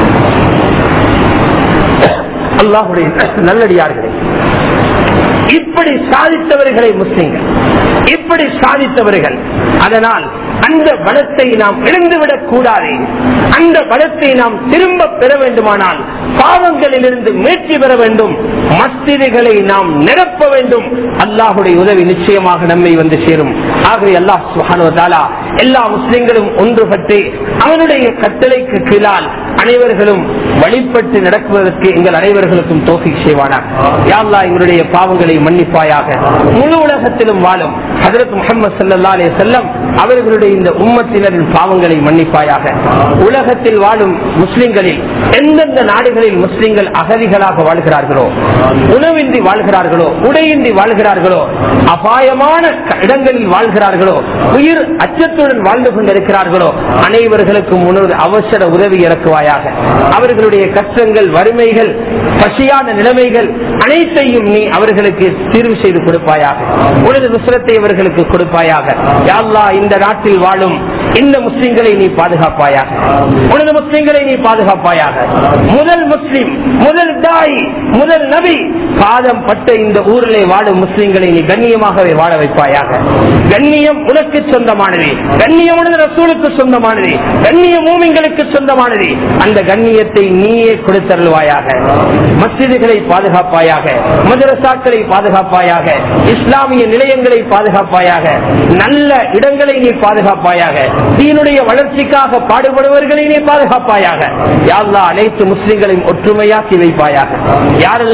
அல்லாஹுடைய நல்லடியார்களே இப்படி சாதித்தவர்களை முஸ்லிம்கள் இப்படி சாதித்தவர்கள் அதனால் அந்த பலத்தை நாம் இழந்துவிடக் கூடாது அந்த பலத்தை நாம் திரும்ப பெற வேண்டுமானால் பாவங்களிலிருந்து மீட்சி பெற வேண்டும் மஸ்திதிகளை நாம் நிரப்ப வேண்டும் அல்லாஹுடைய உதவி நிச்சயமாக நம்மை வந்து சேரும் ஆகவே அல்லாஹ் சுஹானுவதாலா எல்லா முஸ்லிம்களும் ஒன்றுபட்டு அவனுடைய கட்டளைக்கு கீழால் அனைவர்களும் வழிபட்டு நடக்குவதற்கு எங்கள் அனைவர்களுக்கும் தோஃபி செய்வானார் யாழ்லா எங்களுடைய பாவங்களை மன்னிப்பாயாக முழு உலகத்திலும் வாழும் ஹதரத் முகமது சல்லா அலே செல்லம் அவர்களுடைய இந்த உம்மத்தினரின் பாவங்களை மன்னிப்பாயாக உலகத்தில் வாழும் முஸ்லிம்களில் எந்தெந்த நாடுகளில் முஸ்லிம்கள் அகதிகளாக வாழ்கிறார்களோ உணவின்றி வாழ்கிறார்களோ உடையின்றி வாழ்கிறார்களோ அபாயமான இடங்களில் வாழ்கிறார்களோ உயிர் அச்சத்துடன் வாழ்ந்து கொண்டிருக்கிறார்களோ அனைவர்களுக்கும் உணவு அவசர உதவி இறக்குவாயாக அவர்களுடைய கஷ்டங்கள் வறுமைகள் பசியான நிலைமைகள் அனைத்தையும் நீ அவர்களுக்கு தீர்வு செய்து கொடுப்பாயாக உனது விசரத்தை அவர்களுக்கு கொடுப்பாயாக யாழ்லா இந்த நாட்டில் வாழும் இந்த முஸ்லிம்களை நீ பாதுகாப்பாயாக உனது முஸ்லிம்களை நீ பாதுகாப்பாயாக முதல் முஸ்லிம் முதல் தாய் முதல் நபி பாதம் பட்ட இந்த ஊரிலே வாழும் முஸ்லிம்களை நீ கண்ணியமாகவே வாழ வைப்பாயாக கண்ணியம் உனக்கு சொந்தமானது கண்ணியம் உனது ரசூலுக்கு சொந்தமானது கண்ணியம் மூமிங்களுக்கு சொந்தமானது அந்த கண்ணியத்தை நீயே கொடுத்தருள்வாயாக மசிதிகளை பாதுகாப்பாயாக மதரசாக்களை பாதுகாப்பாயாக இஸ்லாமிய நிலையங்களை பாதுகாப்பாயாக நல்ல இடங்களை நீ பாதுகாப்பாயாக தீனுடைய வளர்ச்சிக்காக பாடுபடுவர்களை நீ பாதுகாப்பாயாக யாழ்லா அனைத்து முஸ்லிம்களையும் ஒற்றுமையாக்கி வைப்பாயாக யாரெல்லாம்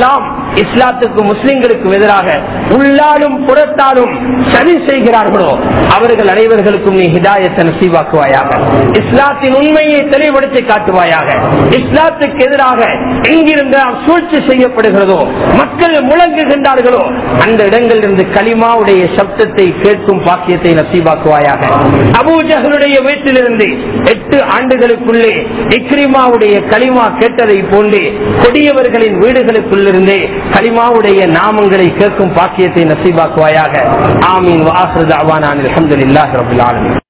இஸ்லாத்துக்கும் முஸ்லிம்களுக்கும் எதிராக உள்ளாலும் புறத்தாலும் சதி செய்கிறார்களோ அவர்கள் அனைவர்களுக்கும் நீ ஹிதாயத்தை நசீவாக்குவாயாக இஸ்லாத்தின் உண்மையை தெளிவுபடுத்தி காட்டுவாயாக இஸ்லாத்துக்கு எதிராக எங்கிருந்து நாம் சூழ்ச்சி செய்யப்படுகிறதோ மக்கள் முழங்குகின்றார்களோ அந்த இடங்களிலிருந்து கலிமாவுடைய சப்தத்தை கேட்கும் பாக்கியத்தை நசீவாக்குவாயாக அபூஜகளுடைய வீட்டிலிருந்து எட்டு ஆண்டுகளுக்குள்ளே இக்ரிமாவுடைய கலிமா கேட்டதை போன்று கொடியவர்களின் வீடுகளுக்குள்ளிருந்தே கலிமாவுடைய நாமங்களை கேட்கும் பாக்கியத்தை நசீபாக்குவாயாக ஆமீன் வாஹர் அவானான் அலமதுல்லாஹ் ரபுல் ஆலமீன்